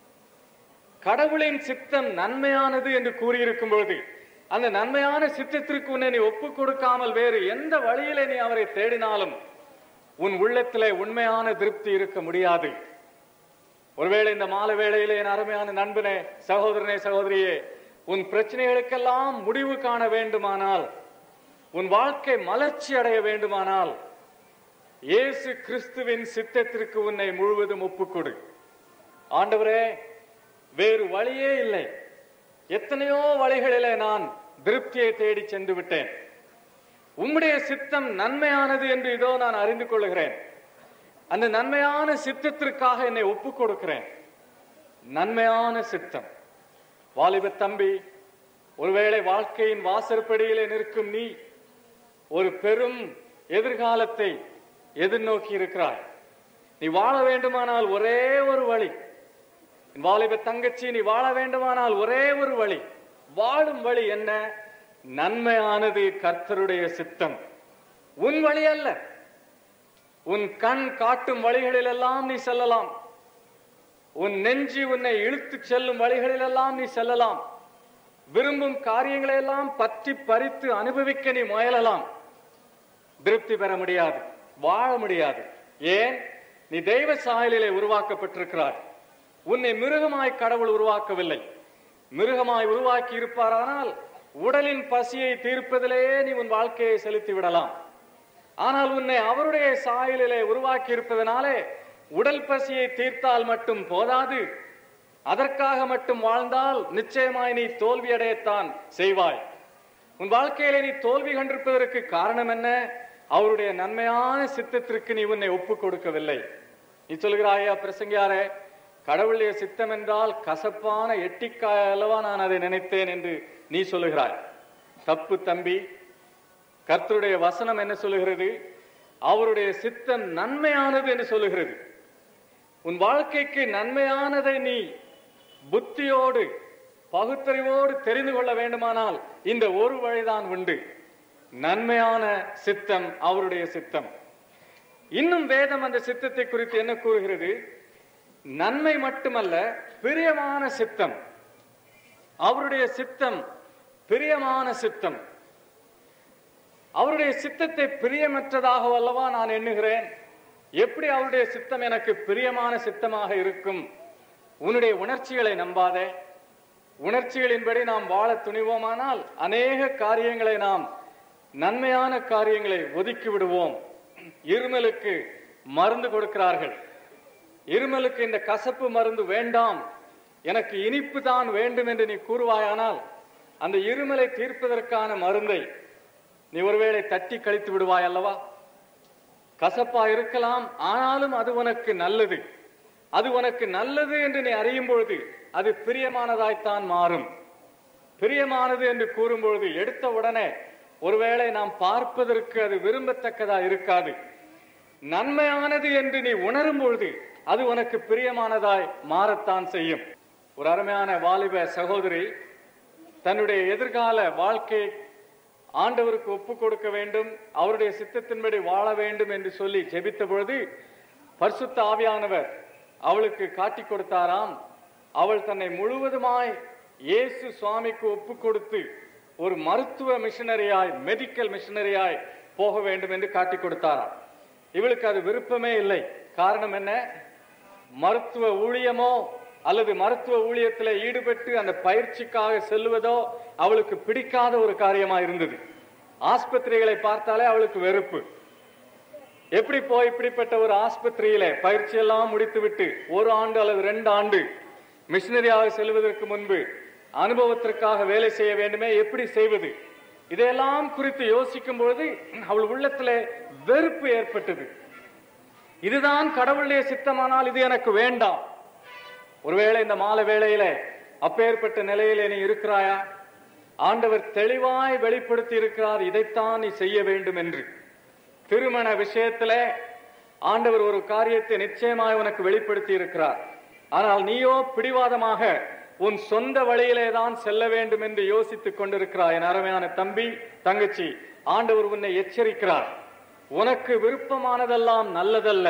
கடவுளின் சித்தம் நன்மையானது என்று கூறியிருக்கும் பொழுது அந்த நன்மையான சித்தத்திற்கு உன்னை நீ ஒப்புக் கொடுக்காமல் வேறு எந்த வழியிலே நீ அவரை தேடினாலும் உன் உள்ளத்திலே உண்மையான திருப்தி இருக்க முடியாது ஒருவேளை இந்த மாலை வேளையிலே என் அருமையான நண்பனே சகோதரனே சகோதரியே உன் பிரச்சனைகளுக்கெல்லாம் முடிவு காண வேண்டுமானால் உன் வாழ்க்கை மலர்ச்சி அடைய வேண்டுமானால் இயேசு கிறிஸ்துவின் சித்தத்திற்கு உன்னை முழுவதும் ஒப்புக்கொடு ஆண்டவரே வேறு வழியே இல்லை எத்தனையோ வழிகளிலே நான் திருப்தியை தேடி சென்று விட்டேன் உம்முடைய சித்தம் நன்மையானது என்று இதோ நான் அறிந்து கொள்கிறேன் அந்த நன்மையான சித்தத்திற்காக என்னை ஒப்புக் கொடுக்கிறேன் நன்மையான சித்தம் வாலிப தம்பி ஒருவேளை வாழ்க்கையின் வாசற்படியிலே நிற்கும் நீ ஒரு பெரும் எதிர்காலத்தை எதிர்நோக்கி இருக்கிறாய் நீ வாழ வேண்டுமானால் ஒரே ஒரு வழி என் வாலிப தங்கச்சி நீ வாழ வேண்டுமானால் ஒரே ஒரு வழி வாழும் வழி என்ன நன்மையானது கர்த்தருடைய சித்தம் உன் வழி அல்ல உன் கண் காட்டும் வழிகளிலெல்லாம் நீ செல்லலாம் உன் நெஞ்சி உன்னை இழுத்துச் செல்லும் வழிகளிலெல்லாம் நீ செல்லலாம் விரும்பும் காரியங்களை எல்லாம் பற்றி பறித்து அனுபவிக்க நீ முயலலாம் திருப்தி பெற முடியாது வாழ முடியாது ஏன் நீ தெய்வ சாயலிலே உருவாக்கப்பட்டிருக்கிறாய் உன்னை மிருகமாய் கடவுள் உருவாக்கவில்லை மிருகமாய் உருவாக்கி இருப்பாரானால் உடலின் பசியை தீர்ப்பதிலேயே நீ உன் வாழ்க்கையை செலுத்தி விடலாம் ஆனால் உன்னை அவருடைய சாயலிலே உருவாக்கி இருப்பதனாலே உடல் பசியை தீர்த்தால் மட்டும் போதாது அதற்காக மட்டும் வாழ்ந்தால் நிச்சயமாய் நீ தோல்வியடையத்தான் செய்வாய் உன் வாழ்க்கையிலே நீ தோல்வி கண்டிருப்பதற்கு காரணம் என்ன அவருடைய நன்மையான சித்தத்திற்கு நீ உன்னை ஒப்புக் கொடுக்கவில்லை நீ சொல்கிறாயா பிரசங்கியாரே கடவுளுடைய சித்தம் என்றால் கசப்பான எட்டிக்காய் அல்லவா நான் அதை நினைத்தேன் என்று நீ சொல்லுகிறாய் தப்பு தம்பி கர்த்தருடைய வசனம் என்ன சொல்லுகிறது அவருடைய சித்தம் நன்மையானது என்று சொல்லுகிறது உன் வாழ்க்கைக்கு நன்மையானதை நீ புத்தியோடு பகுத்தறிவோடு தெரிந்து கொள்ள வேண்டுமானால் இந்த ஒரு வழிதான் உண்டு நன்மையான சித்தம் அவருடைய சித்தம் இன்னும் வேதம் அந்த சித்தத்தை குறித்து என்ன கூறுகிறது நன்மை மட்டுமல்ல பிரியமான சித்தம் அவருடைய சித்தம் பிரியமான சித்தம் அவருடைய சித்தத்தை பிரியமற்றதாக அல்லவா நான் எண்ணுகிறேன் எப்படி அவருடைய சித்தம் எனக்கு பிரியமான சித்தமாக இருக்கும் உன்னுடைய உணர்ச்சிகளை நம்பாதே உணர்ச்சிகளின்படி நாம் வாழ துணிவோமானால் அநேக காரியங்களை நாம் நன்மையான காரியங்களை ஒதுக்கி விடுவோம் இருமலுக்கு மருந்து கொடுக்கிறார்கள் இருமலுக்கு இந்த கசப்பு மருந்து வேண்டாம் எனக்கு இனிப்பு தான் வேண்டும் என்று நீ கூறுவாயானால் அந்த இருமலை தீர்ப்பதற்கான மருந்தை நீ ஒருவேளை தட்டி கழித்து விடுவாய் அல்லவா கசப்பா இருக்கலாம் ஆனாலும் அது உனக்கு நல்லது அது உனக்கு நல்லது என்று நீ அறியும் பொழுது அது பிரியமானதாய்த்தான் மாறும் பிரியமானது என்று கூறும்பொழுது எடுத்த உடனே ஒருவேளை நாம் பார்ப்பதற்கு அது விரும்பத்தக்கதா இருக்காது நன்மையானது என்று நீ உணரும் பொழுது அது உனக்கு பிரியமானதாய் மாறத்தான் செய்யும் ஒரு அருமையான வாலிப சகோதரி தன்னுடைய எதிர்கால வாழ்க்கை ஆண்டவருக்கு ஒப்பு கொடுக்க வேண்டும் அவருடைய சித்தத்தின்படி வாழ வேண்டும் என்று சொல்லி ஜெபித்த பொழுது பரிசுத்த ஆவியானவர் அவளுக்கு காட்டி கொடுத்தாராம் அவள் தன்னை முழுவதுமாய் இயேசு சுவாமிக்கு ஒப்பு கொடுத்து ஒரு மருத்துவ மிஷனரியாய் மெடிக்கல் மிஷனரியாய் போக வேண்டும் என்று காட்டி கொடுத்தாராம் இவளுக்கு அது விருப்பமே இல்லை காரணம் என்ன மருத்துவ ஊழியமோ அல்லது மருத்துவ ஊழியத்தில் ஈடுபட்டு அந்த பயிற்சிக்காக செல்லுவதோ அவளுக்கு பிடிக்காத ஒரு காரியமா இருந்தது ஆஸ்பத்திரிகளை பார்த்தாலே அவளுக்கு வெறுப்பு எப்படி போய் இப்படிப்பட்ட ஒரு ஆஸ்பத்திரியில பயிற்சி எல்லாம் முடித்துவிட்டு ஒரு ஆண்டு அல்லது ரெண்டு ஆண்டு மிஷினரியாக செல்வதற்கு முன்பு அனுபவத்திற்காக வேலை செய்ய வேண்டுமே எப்படி செய்வது இதையெல்லாம் குறித்து யோசிக்கும் பொழுது அவள் உள்ளத்திலே வெறுப்பு ஏற்பட்டது இதுதான் கடவுளுடைய சித்தமானால் இது எனக்கு வேண்டாம் ஒருவேளை இந்த மாலை வேளையில அப்பேற்பட்ட நிலையிலே நீ இருக்கிறாயா ஆண்டவர் தெளிவாய் வெளிப்படுத்தி இருக்கிறார் இதைத்தான் நீ செய்ய வேண்டும் என்று திருமண விஷயத்துல ஆண்டவர் ஒரு காரியத்தை நிச்சயமாய் உனக்கு வெளிப்படுத்தி இருக்கிறார் ஆனால் நீயோ பிடிவாதமாக உன் சொந்த வழியிலே தான் செல்ல வேண்டும் என்று யோசித்துக் கொண்டிருக்கிறாய் என் அருமையான தம்பி தங்கச்சி ஆண்டவர் உன்னை எச்சரிக்கிறார் உனக்கு விருப்பமானதெல்லாம் நல்லதல்ல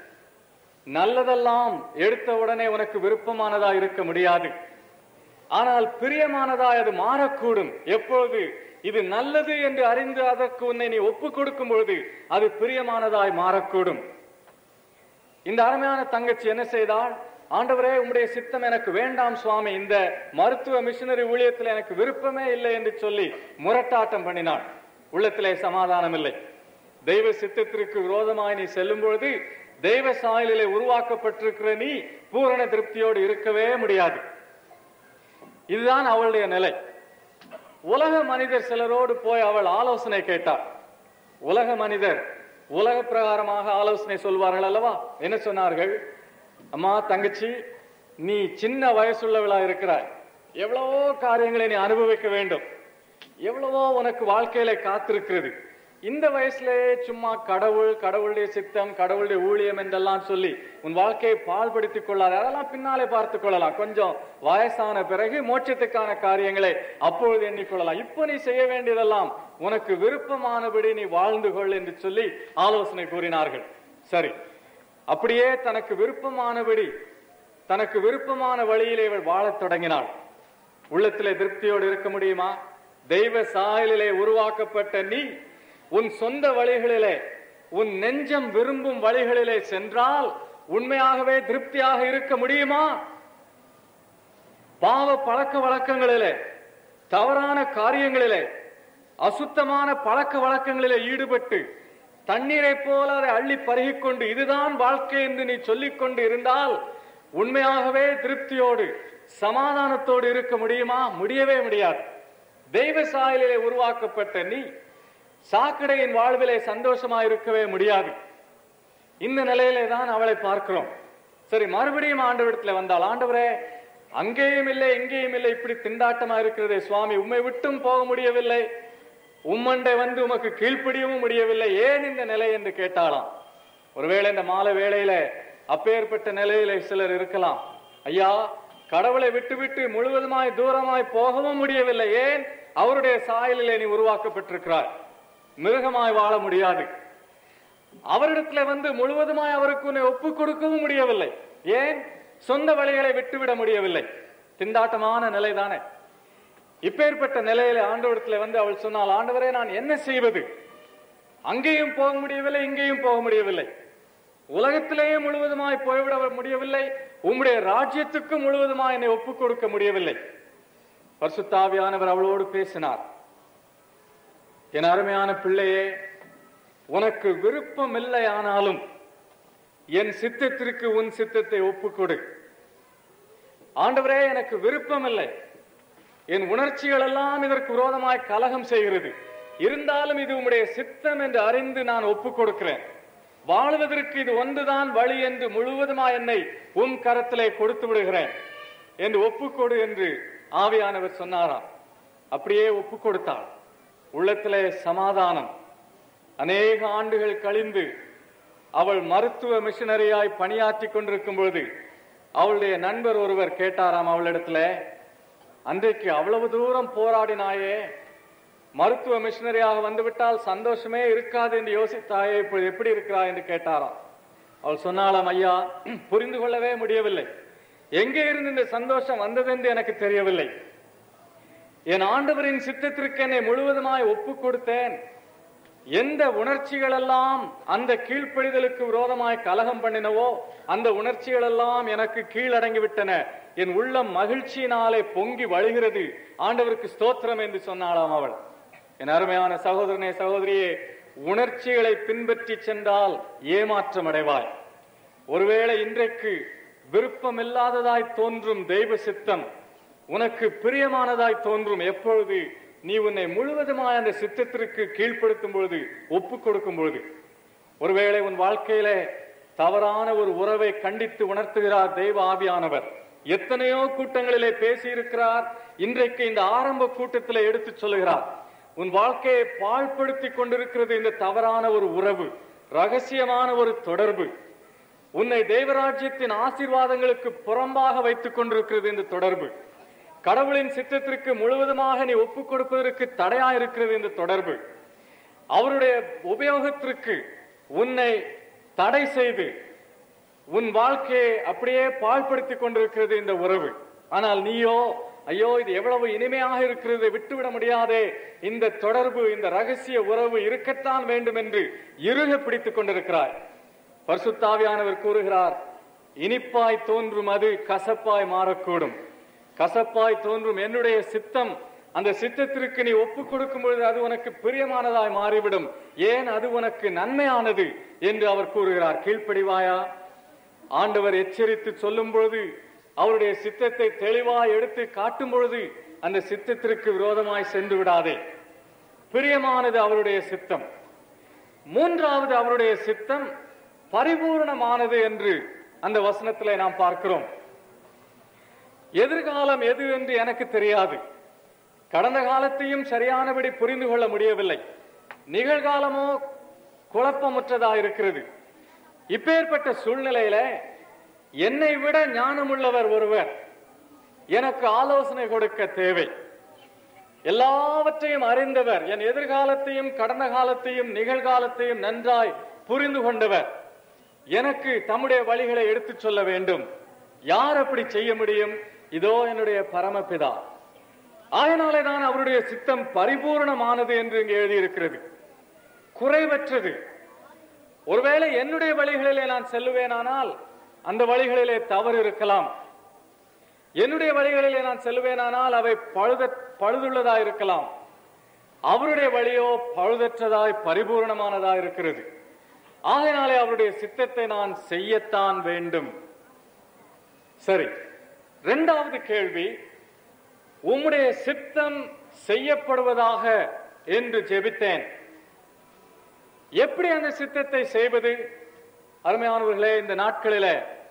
நல்லதெல்லாம் எடுத்த உடனே உனக்கு விருப்பமானதா இருக்க முடியாது ஆனால் பிரியமானதாய் அது மாறக்கூடும் எப்பொழுது இது நல்லது என்று அறிந்து அதற்கு உன்னை நீ ஒப்புக் கொடுக்கும் பொழுது அது பிரியமானதாய் மாறக்கூடும் இந்த அருமையான தங்கச்சி என்ன செய்தாள் ஆண்டவரே உம்முடைய சித்தம் எனக்கு வேண்டாம் சுவாமி இந்த மருத்துவ மிஷினரி ஊழியத்தில் எனக்கு விருப்பமே இல்லை என்று சொல்லி முரட்டாட்டம் பண்ணினாள் உள்ளத்திலே சமாதானம் இல்லை தெய்வ சித்தத்திற்கு விரோதமாய் நீ செல்லும் பொழுது தெய்வ சாயலிலே உருவாக்கப்பட்டிருக்கிற நீ பூரண திருப்தியோடு இருக்கவே முடியாது இதுதான் அவளுடைய நிலை உலக மனிதர் சிலரோடு போய் அவள் ஆலோசனை கேட்டார் உலக மனிதர் உலக பிரகாரமாக ஆலோசனை சொல்வார்கள் அல்லவா என்ன சொன்னார்கள் அம்மா தங்கச்சி நீ சின்ன வயசுள்ளவளா இருக்கிறாய் எவ்வளவோ காரியங்களை நீ அனுபவிக்க வேண்டும் எவ்வளவோ உனக்கு வாழ்க்கையில காத்திருக்கிறது இந்த வயசுலயே சும்மா கடவுள் கடவுளுடைய சித்தம் கடவுளுடைய ஊழியம் என்றெல்லாம் சொல்லி உன் வாழ்க்கையை பால்படுத்திக் கொள்ளாத அதெல்லாம் பின்னாலே பார்த்துக் கொள்ளலாம் கொஞ்சம் வயசான பிறகு மோட்சத்துக்கான காரியங்களை அப்பொழுது எண்ணிக்கொள்ளலாம் இப்போ நீ செய்ய வேண்டியதெல்லாம் உனக்கு விருப்பமானபடி நீ வாழ்ந்து கொள் என்று சொல்லி ஆலோசனை கூறினார்கள் சரி அப்படியே தனக்கு விருப்பமானபடி தனக்கு விருப்பமான வழியிலே இவள் வாழத் தொடங்கினாள் உள்ளத்திலே திருப்தியோடு இருக்க முடியுமா தெய்வ சாயலிலே உருவாக்கப்பட்ட நீ உன் சொந்த வழிகளிலே உன் நெஞ்சம் விரும்பும் வழிகளிலே சென்றால் உண்மையாகவே திருப்தியாக இருக்க முடியுமா பாவ பழக்க வழக்கங்களிலே தவறான காரியங்களிலே அசுத்தமான பழக்க வழக்கங்களிலே ஈடுபட்டு தண்ணீரை போல அதை அள்ளி பருகிக்கொண்டு இதுதான் வாழ்க்கை என்று நீ சொல்லிக் கொண்டு இருந்தால் உண்மையாகவே திருப்தியோடு சமாதானத்தோடு இருக்க முடியுமா முடியவே முடியாது தெய்வ சாயலிலே உருவாக்கப்பட்ட நீ சாக்கடையின் வாழ்விலே சந்தோஷமா இருக்கவே முடியாது இந்த நிலையிலே தான் அவளை பார்க்கிறோம் சரி மறுபடியும் ஆண்டவரிடத்துல வந்தால் ஆண்டவரே அங்கேயும் இல்லை இங்கேயும் இல்லை இப்படி திண்டாட்டமா இருக்கிறதே சுவாமி உம்மை விட்டும் போக முடியவில்லை உம்மண்டை வந்து உமக்கு கீழ்ப்படியவும் முடியவில்லை ஏன் இந்த நிலை என்று கேட்டாளாம் ஒருவேளை இந்த மாலை வேளையில அப்பேற்பட்ட நிலையில சிலர் இருக்கலாம் ஐயா கடவுளை விட்டுவிட்டு முழுவதுமாய் தூரமாய் போகவும் முடியவில்லை ஏன் அவருடைய சாயலிலே நீ உருவாக்கப்பட்டிருக்கிறாய் மிருகமாய் வாழ முடியாது அவரிடத்துல வந்து முழுவதுமாய் அவருக்கு உன்னை ஒப்பு கொடுக்கவும் முடியவில்லை ஏன் சொந்த வழிகளை விட்டுவிட முடியவில்லை திண்டாட்டமான நிலைதானே இப்பேற்பட்ட நிலையில ஆண்டவரிடத்துல வந்து அவள் சொன்னால் ஆண்டவரே நான் என்ன செய்வது அங்கேயும் போக முடியவில்லை இங்கேயும் போக முடியவில்லை உலகத்திலேயே முழுவதுமாய் போய்விட முடியவில்லை உம்முடைய ராஜ்யத்துக்கு முழுவதுமாய் என்னை ஒப்புக் கொடுக்க முடியவில்லை பரிசுத்தாவியானவர் அவளோடு பேசினார் என் அருமையான பிள்ளையே உனக்கு விருப்பம் இல்லை ஆனாலும் என் சித்தத்திற்கு உன் சித்தத்தை ஒப்புக்கொடு ஆண்டவரே எனக்கு விருப்பம் இல்லை என் உணர்ச்சிகள் எல்லாம் இதற்கு விரோதமாய் கலகம் செய்கிறது இருந்தாலும் இது உம்முடைய சித்தம் என்று அறிந்து நான் ஒப்புக் கொடுக்கிறேன் வாழ்வதற்கு இது ஒன்றுதான் வழி என்று முழுவதுமாய் என்னை உம் கரத்திலே கொடுத்து விடுகிறேன் என்று ஒப்புக்கொடு என்று ஆவியானவர் சொன்னாராம் அப்படியே ஒப்புக் கொடுத்தாள் உள்ளத்திலே சமாதானம் அநேக ஆண்டுகள் கழிந்து அவள் மருத்துவ மிஷனரியாய் பணியாற்றி கொண்டிருக்கும் பொழுது அவளுடைய நண்பர் ஒருவர் கேட்டாராம் அவளிடத்துல அன்றைக்கு அவ்வளவு தூரம் போராடினாயே மருத்துவ மிஷனரியாக வந்துவிட்டால் சந்தோஷமே இருக்காது என்று யோசித்தாயே இப்பொழுது எப்படி இருக்கிறாய் என்று கேட்டாராம் அவள் சொன்னாலாம் ஐயா புரிந்து கொள்ளவே முடியவில்லை எங்கே இருந்து இந்த சந்தோஷம் வந்ததென்று எனக்கு தெரியவில்லை என் ஆண்டவரின் சித்தத்திற்கு என்னை முழுவதுமாய் ஒப்புக் கொடுத்தேன் எந்த உணர்ச்சிகள் எல்லாம் அந்த கீழ்ப்படிதலுக்கு விரோதமாய் கலகம் பண்ணினவோ அந்த உணர்ச்சிகள் எல்லாம் எனக்கு கீழடங்கி விட்டன என் உள்ளம் மகிழ்ச்சியினாலே பொங்கி வழிகிறது ஆண்டவருக்கு ஸ்தோத்திரம் என்று சொன்னாளாம் அவள் என் அருமையான சகோதரனே சகோதரியே உணர்ச்சிகளை பின்பற்றி சென்றால் ஏமாற்றம் அடைவாய் ஒருவேளை இன்றைக்கு விருப்பமில்லாததாய் தோன்றும் தெய்வ சித்தம் உனக்கு பிரியமானதாய் தோன்றும் எப்பொழுது நீ உன்னை முழுவதுமாய் அந்த சித்தத்திற்கு கீழ்ப்படுத்தும் பொழுது ஒப்புக் கொடுக்கும் பொழுது ஒருவேளை உன் வாழ்க்கையில தவறான ஒரு உறவை கண்டித்து உணர்த்துகிறார் தெய்வ ஆவியானவர் எத்தனையோ கூட்டங்களிலே பேசியிருக்கிறார் இன்றைக்கு இந்த ஆரம்ப கூட்டத்திலே எடுத்து சொல்லுகிறார் உன் வாழ்க்கையை பாழ்படுத்தி கொண்டிருக்கிறது இந்த தவறான ஒரு உறவு ரகசியமான ஒரு தொடர்பு உன்னை தேவராஜ்யத்தின் ஆசீர்வாதங்களுக்கு புறம்பாக வைத்துக் கொண்டிருக்கிறது இந்த தொடர்பு கடவுளின் சித்தத்திற்கு முழுவதுமாக நீ ஒப்புக் கொடுப்பதற்கு தடையா இருக்கிறது இந்த தொடர்பு அவருடைய உபயோகத்திற்கு உன்னை தடை செய்து உன் வாழ்க்கையை அப்படியே பாழ்படுத்திக் கொண்டிருக்கிறது இந்த உறவு ஆனால் நீயோ ஐயோ இது எவ்வளவு இனிமையாக இருக்கிறது விட்டுவிட முடியாதே இந்த தொடர்பு இந்த ரகசிய உறவு இருக்கத்தான் வேண்டும் என்று இறுக பிடித்துக் கொண்டிருக்கிறாய் பரிசுத்தாவியானவர் கூறுகிறார் இனிப்பாய் தோன்றும் அது கசப்பாய் மாறக்கூடும் கசப்பாய் தோன்றும் என்னுடைய சித்தம் அந்த சித்தத்திற்கு நீ ஒப்புக் கொடுக்கும் பொழுது அது உனக்கு பிரியமானதாய் மாறிவிடும் ஏன் அது உனக்கு நன்மையானது என்று அவர் கூறுகிறார் கீழ்ப்படிவாயா ஆண்டவர் எச்சரித்து சொல்லும் பொழுது அவருடைய சித்தத்தை தெளிவாய் எடுத்து காட்டும் பொழுது அந்த சித்தத்திற்கு விரோதமாய் சென்று விடாதே பிரியமானது அவருடைய சித்தம் மூன்றாவது அவருடைய சித்தம் பரிபூர்ணமானது என்று அந்த வசனத்திலே நாம் பார்க்கிறோம் எதிர்காலம் எது என்று எனக்கு தெரியாது கடந்த காலத்தையும் சரியானபடி புரிந்து கொள்ள முடியவில்லை நிகழ்காலமோ குழப்பமுற்றதா இருக்கிறது இப்பேற்பட்ட சூழ்நிலையில என்னை விட ஞானமுள்ளவர் ஒருவர் எனக்கு ஆலோசனை கொடுக்க தேவை எல்லாவற்றையும் அறிந்தவர் என் எதிர்காலத்தையும் கடந்த காலத்தையும் நிகழ்காலத்தையும் நன்றாய் புரிந்து கொண்டவர் எனக்கு தம்முடைய வழிகளை எடுத்துச் சொல்ல வேண்டும் யார் அப்படி செய்ய முடியும் இதோ என்னுடைய பரமபிதா ஆயனாலே தான் அவருடைய சித்தம் பரிபூர்ணமானது என்று இங்கு எழுதியிருக்கிறது குறைவற்றது ஒருவேளை என்னுடைய வழிகளிலே நான் செல்லுவேனானால் அந்த வழிகளிலே தவறு இருக்கலாம் என்னுடைய வழிகளிலே நான் செல்லுவேனானால் அவை பழுத பழுதுள்ளதா இருக்கலாம் அவருடைய வழியோ பழுதற்றதாய் பரிபூர்ணமானதாய் இருக்கிறது ஆகையினாலே அவருடைய சித்தத்தை நான் செய்யத்தான் வேண்டும் சரி இரண்டாவது கேள்வி உம்முடைய சித்தம் செய்யப்படுவதாக என்று ஜெபித்தேன் எப்படி அந்த சித்தத்தை செய்வது அருமையானவர்களே இந்த நாட்களில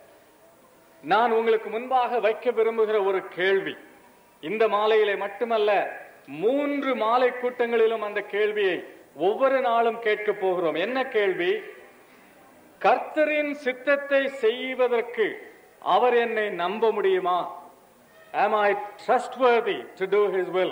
நான் உங்களுக்கு முன்பாக வைக்க விரும்புகிற ஒரு கேள்வி இந்த மாலையிலே மட்டுமல்ல மூன்று மாலை கூட்டங்களிலும் அந்த கேள்வியை ஒவ்வொரு நாளும் கேட்க போகிறோம் என்ன கேள்வி கர்த்தரின் சித்தத்தை செய்வதற்கு அவர் என்னை நம்ப முடியுமா am I trustworthy to do his will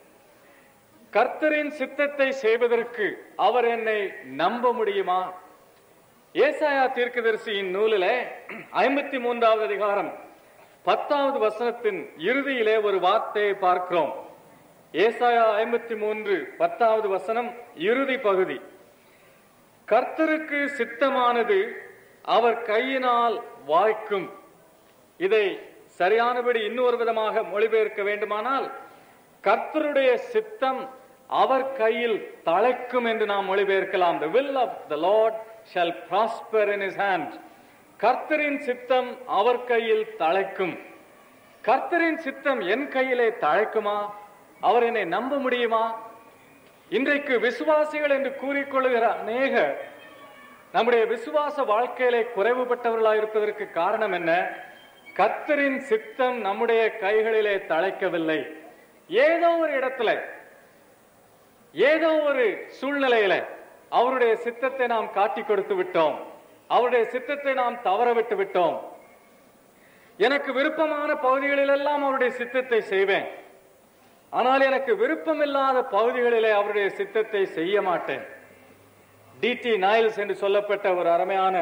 கர்த்தரின் சித்தத்தை செய்வதற்கு அவர் என்னை நம்ப முடியுமா ஏசாயா தீர்க்கதரிசியின் நூலிலே ஐம்பத்தி மூன்றாவது அதிகாரம் பத்தாவது வசனத்தின் இறுதியிலே ஒரு வார்த்தையை பார்க்கிறோம் ஏசாயா ஐம்பத்தி மூன்று பத்தாவது வசனம் இறுதி பகுதி கர்த்தருக்கு சித்தமானது அவர் கையினால் வாய்க்கும் இதை சரியானபடி இன்னொரு விதமாக மொழிபெயர்க்க வேண்டுமானால் கர்த்தருடைய சித்தம் அவர் கையில் தழைக்கும் என்று நாம் மொழிபெயர்க்கலாம் the will of the lord shall prosper in his hand கர்த்தரின் சித்தம் அவர் கையில் தழைக்கும் கர்த்தரின் சித்தம் என் கையிலே தழைக்குமா அவர் என்னை நம்ப முடியுமா இன்றைக்கு விசுவாசிகள் என்று கூறிக்கொள்ளுகிற அநேகர் நம்முடைய விசுவாச வாழ்க்கையிலே குறைவுபட்டவர்களாக இருப்பதற்கு காரணம் என்ன கர்த்தரின் சித்தம் நம்முடைய கைகளிலே தழைக்கவில்லை ஏதோ ஒரு இடத்துல ஏதோ ஒரு சூழ்நிலையில அவருடைய சித்தத்தை நாம் காட்டி கொடுத்து விட்டோம் அவருடைய சித்தத்தை நாம் தவற விட்டு விட்டோம் எனக்கு விருப்பமான பகுதிகளிலெல்லாம் அவருடைய சித்தத்தை செய்வேன் ஆனால் எனக்கு விருப்பமில்லாத பகுதிகளிலே அவருடைய சித்தத்தை செய்ய மாட்டேன் டிடி நாயில்ஸ் என்று சொல்லப்பட்ட ஒரு அருமையான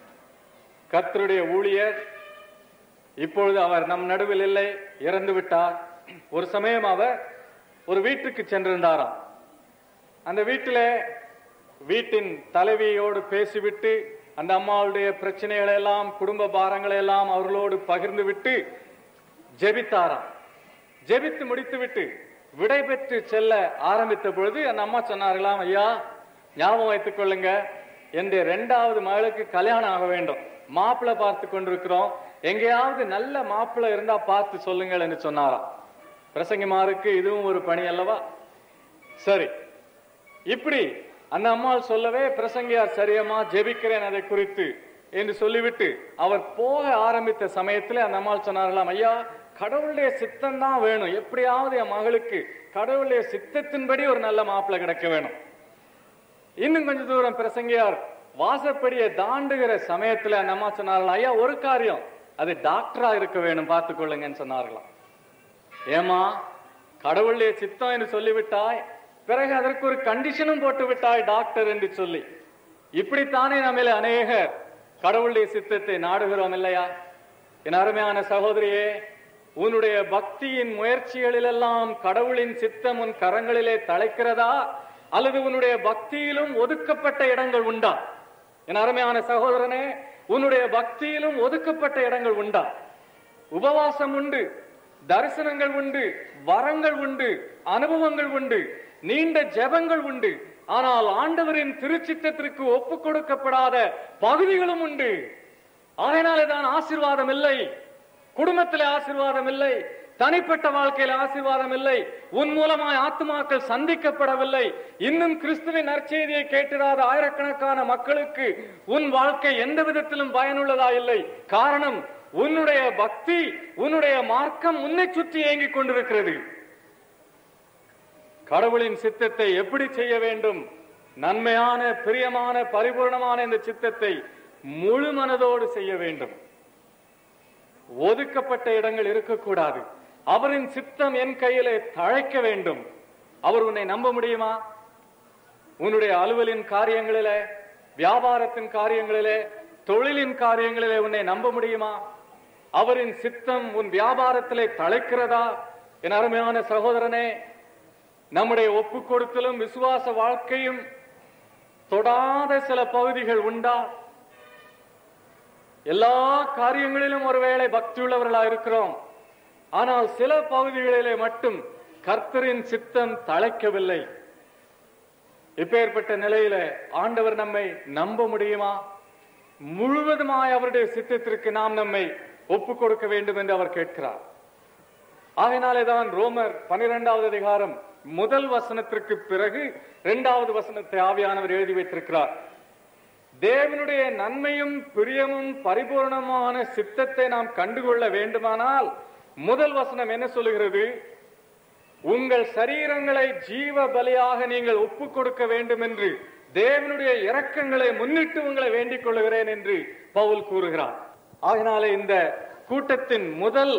கர்த்தருடைய ஊழியர் இப்பொழுது அவர் நம் நடுவில் இல்லை இறந்து விட்டார் ஒரு சமயம் அவர் ஒரு வீட்டுக்கு சென்றிருந்தாராம் அந்த வீட்டிலே வீட்டின் தலைவியோடு பேசிவிட்டு அந்த அம்மாவுடைய பிரச்சனைகளை எல்லாம் குடும்ப பாரங்களை எல்லாம் அவர்களோடு பகிர்ந்து விட்டு ஜெபித்தாராம் ஜெபித்து முடித்துவிட்டு விடை பெற்று செல்ல ஆரம்பித்த பொழுது அந்த அம்மா சொன்னார்களாம் ஐயா ஞாபகம் வைத்துக் கொள்ளுங்க என்ற இரண்டாவது மகளுக்கு கல்யாணம் ஆக வேண்டும் மாப்பிள்ளை பார்த்து கொண்டிருக்கிறோம் எங்கேயாவது நல்ல மாப்பிள்ளை இருந்தா பார்த்து சொல்லுங்கள் என்று சொன்னாராம் பிரசங்கிமாருக்கு இதுவும் ஒரு பணி அல்லவா சரி இப்படி அந்த அம்மாள் சொல்லவே பிரசங்கியார் சரியம்மா ஜெபிக்கிறேன் அதை குறித்து என்று சொல்லிவிட்டு அவர் போக ஆரம்பித்த சமயத்தில் அந்த அம்மாள் சொன்னார்களாம் ஐயா கடவுளுடைய சித்தம் தான் வேணும் எப்படியாவது என் மகளுக்கு கடவுளுடைய சித்தத்தின்படி ஒரு நல்ல மாப்பிள்ளை கிடைக்க வேணும் இன்னும் கொஞ்ச தூரம் பிரசங்கியார் வாசப்படியை தாண்டுகிற சமயத்துல அந்த அம்மா சொன்னார்களாம் ஐயா ஒரு காரியம் அது டாக்டரா இருக்க வேணும் பார்த்துக்கொள்ளுங்கன்னு சொன்னார்களாம் ஏமா கடவுளுடைய சித்தம் என்று சொல்லிவிட்டாய் பிறகு அதற்கு ஒரு கண்டிஷனும் போட்டு விட்டாய் டாக்டர் என்று சொல்லி இப்படித்தானே நம்மில அநேகர் கடவுளுடைய சித்தத்தை நாடுகிறோம் இல்லையா என் அருமையான சகோதரியே உன்னுடைய பக்தியின் முயற்சிகளிலெல்லாம் கடவுளின் சித்தம் உன் கரங்களிலே தழைக்கிறதா அல்லது உன்னுடைய பக்தியிலும் ஒதுக்கப்பட்ட இடங்கள் உண்டா என் அருமையான சகோதரனே உன்னுடைய பக்தியிலும் ஒதுக்கப்பட்ட இடங்கள் உண்டா உபவாசம் உண்டு தரிசனங்கள் உண்டு வரங்கள் உண்டு அனுபவங்கள் உண்டு நீண்ட ஜெபங்கள் உண்டு ஆனால் ஆண்டவரின் திருச்சித்தத்திற்கு ஒப்பு கொடுக்கப்படாத பகுதிகளும் உண்டு அதனாலே தான் ஆசீர்வாதம் இல்லை குடும்பத்தில் ஆசீர்வாதம் இல்லை தனிப்பட்ட வாழ்க்கையில் ஆசீர்வாதம் இல்லை உன் மூலமாய் ஆத்துமாக்கள் சந்திக்கப்படவில்லை இன்னும் கிறிஸ்துவின் நற்செய்தியை கேட்டிராத ஆயிரக்கணக்கான மக்களுக்கு உன் வாழ்க்கை எந்த விதத்திலும் பயனுள்ளதா இல்லை காரணம் உன்னுடைய பக்தி உன்னுடைய மார்க்கம் உன்னை சுற்றி இயங்கிக் கொண்டிருக்கிறது கடவுளின் சித்தத்தை எப்படி செய்ய வேண்டும் நன்மையான பிரியமான பரிபூர்ணமான இந்த சித்தத்தை முழு மனதோடு செய்ய வேண்டும் ஒதுக்கப்பட்ட இடங்கள் இருக்கக்கூடாது அவரின் சித்தம் என் கையிலே தழைக்க வேண்டும் அவர் உன்னை நம்ப முடியுமா உன்னுடைய அலுவலின் காரியங்களிலே வியாபாரத்தின் காரியங்களிலே தொழிலின் காரியங்களிலே உன்னை நம்ப முடியுமா அவரின் சித்தம் உன் வியாபாரத்திலே தழைக்கிறதா என் அருமையான சகோதரனே நம்முடைய ஒப்பு கொடுத்தலும் விசுவாச வாழ்க்கையும் தொடாத சில பகுதிகள் உண்டா எல்லா காரியங்களிலும் ஒருவேளை பக்தியுள்ளவர்களா இருக்கிறோம் ஆனால் சில பகுதிகளிலே மட்டும் கர்த்தரின் சித்தம் தழைக்கவில்லை இப்பேற்பட்ட நிலையில ஆண்டவர் நம்மை நம்ப முடியுமா முழுவதுமாய் அவருடைய சித்தத்திற்கு நாம் நம்மை ஒப்பு கொடுக்க வேண்டும் என்று அவர் கேட்கிறார் ஆகையினாலே தான் ரோமர் பனிரெண்டாவது அதிகாரம் முதல் வசனத்திற்கு பிறகு இரண்டாவது வசனத்தை ஆவியானவர் எழுதி வைத்திருக்கிறார் தேவனுடைய நன்மையும் பிரியமும் பரிபூர்ணமான சித்தத்தை நாம் கண்டுகொள்ள வேண்டுமானால் முதல் வசனம் என்ன சொல்லுகிறது உங்கள் சரீரங்களை ஜீவ பலியாக நீங்கள் ஒப்பு கொடுக்க வேண்டும் என்று தேவனுடைய இரக்கங்களை முன்னிட்டு உங்களை வேண்டிக் கொள்கிறேன் என்று பவுல் கூறுகிறார் ஆகினாலே இந்த கூட்டத்தின் முதல்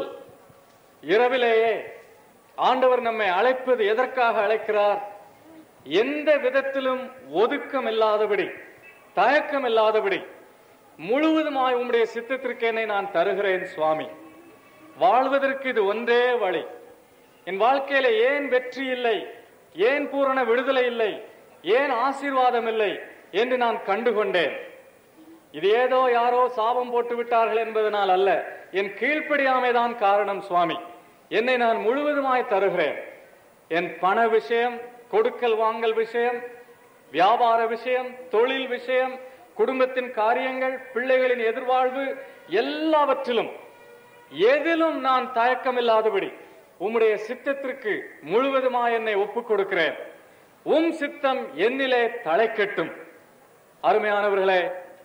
இரவிலேயே ஆண்டவர் நம்மை அழைப்பது எதற்காக அழைக்கிறார் எந்த விதத்திலும் ஒதுக்கம் இல்லாதபடி தயக்கம் இல்லாதபடி முழுவதுமாய் உம்முடைய சித்தத்திற்கு என்னை நான் தருகிறேன் சுவாமி வாழ்வதற்கு இது ஒன்றே வழி என் வாழ்க்கையில ஏன் வெற்றி இல்லை ஏன் பூரண விடுதலை இல்லை ஏன் ஆசீர்வாதம் இல்லை என்று நான் கண்டுகொண்டேன் இது ஏதோ யாரோ சாபம் போட்டு விட்டார்கள் என்பதனால் அல்ல என் கீழ்ப்படியாமைதான் காரணம் சுவாமி என்னை நான் முழுவதுமாய் தருகிறேன் என் பண விஷயம் கொடுக்கல் வாங்கல் விஷயம் வியாபார விஷயம் தொழில் விஷயம் குடும்பத்தின் காரியங்கள் பிள்ளைகளின் எதிர்வாழ்வு எல்லாவற்றிலும் எதிலும் நான் தயக்கமில்லாதபடி உம்முடைய சித்தத்திற்கு முழுவதுமாய் என்னை ஒப்புக் கொடுக்கிறேன் உம் சித்தம் என்னிலே தழைக்கட்டும் அருமையானவர்களே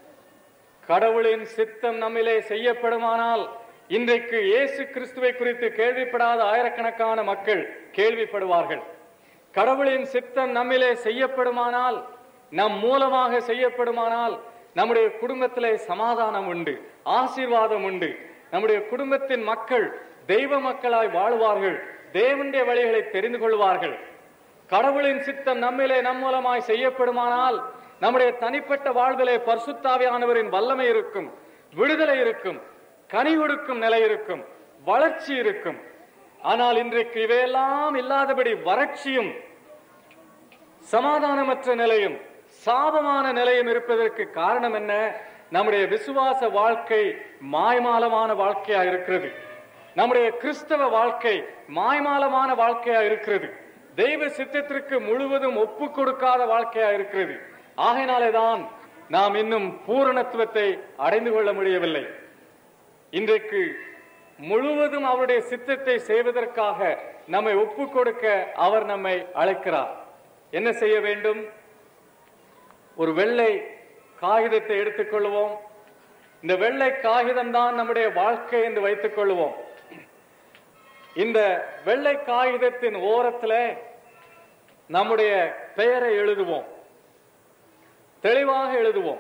கடவுளின் சித்தம் நம்மிலே செய்யப்படுமானால் இன்றைக்கு இயேசு கிறிஸ்துவை குறித்து கேள்விப்படாத ஆயிரக்கணக்கான மக்கள் கேள்விப்படுவார்கள் கடவுளின் சித்தம் நம்மிலே செய்யப்படுமானால் நம் மூலமாக செய்யப்படுமானால் நம்முடைய குடும்பத்திலே சமாதானம் உண்டு ஆசீர்வாதம் உண்டு நம்முடைய குடும்பத்தின் மக்கள் தெய்வ மக்களாய் வாழுவார்கள் தேவனுடைய வழிகளை தெரிந்து கொள்வார்கள் கடவுளின் சித்தம் நம்மிலே நம் மூலமாய் செய்யப்படுமானால் நம்முடைய தனிப்பட்ட வாழ்விலே பரிசுத்தாவியானவரின் வல்லமை இருக்கும் விடுதலை இருக்கும் கனி கொடுக்கும் நிலை இருக்கும் வளர்ச்சி இருக்கும் ஆனால் இன்றைக்கு இவையெல்லாம் இல்லாதபடி வறட்சியும் சமாதானமற்ற நிலையும் சாபமான நிலையும் இருப்பதற்கு காரணம் என்ன நம்முடைய விசுவாச வாழ்க்கை மாய்மாலமான வாழ்க்கையா இருக்கிறது நம்முடைய கிறிஸ்தவ வாழ்க்கை மாய்மாலமான வாழ்க்கையா இருக்கிறது தெய்வ சித்தத்திற்கு முழுவதும் ஒப்பு கொடுக்காத வாழ்க்கையா இருக்கிறது ஆகையினாலேதான் நாம் இன்னும் பூரணத்துவத்தை அடைந்து கொள்ள முடியவில்லை இன்றைக்கு முழுவதும் அவருடைய சித்தத்தை செய்வதற்காக நம்மை ஒப்பு கொடுக்க அவர் நம்மை அழைக்கிறார் என்ன செய்ய வேண்டும் ஒரு வெள்ளை காகிதத்தை எடுத்துக்கொள்வோம் இந்த வெள்ளை காகிதம் தான் நம்முடைய வாழ்க்கை என்று வைத்துக் கொள்வோம் இந்த வெள்ளை காகிதத்தின் ஓரத்துல நம்முடைய பெயரை எழுதுவோம் தெளிவாக எழுதுவோம்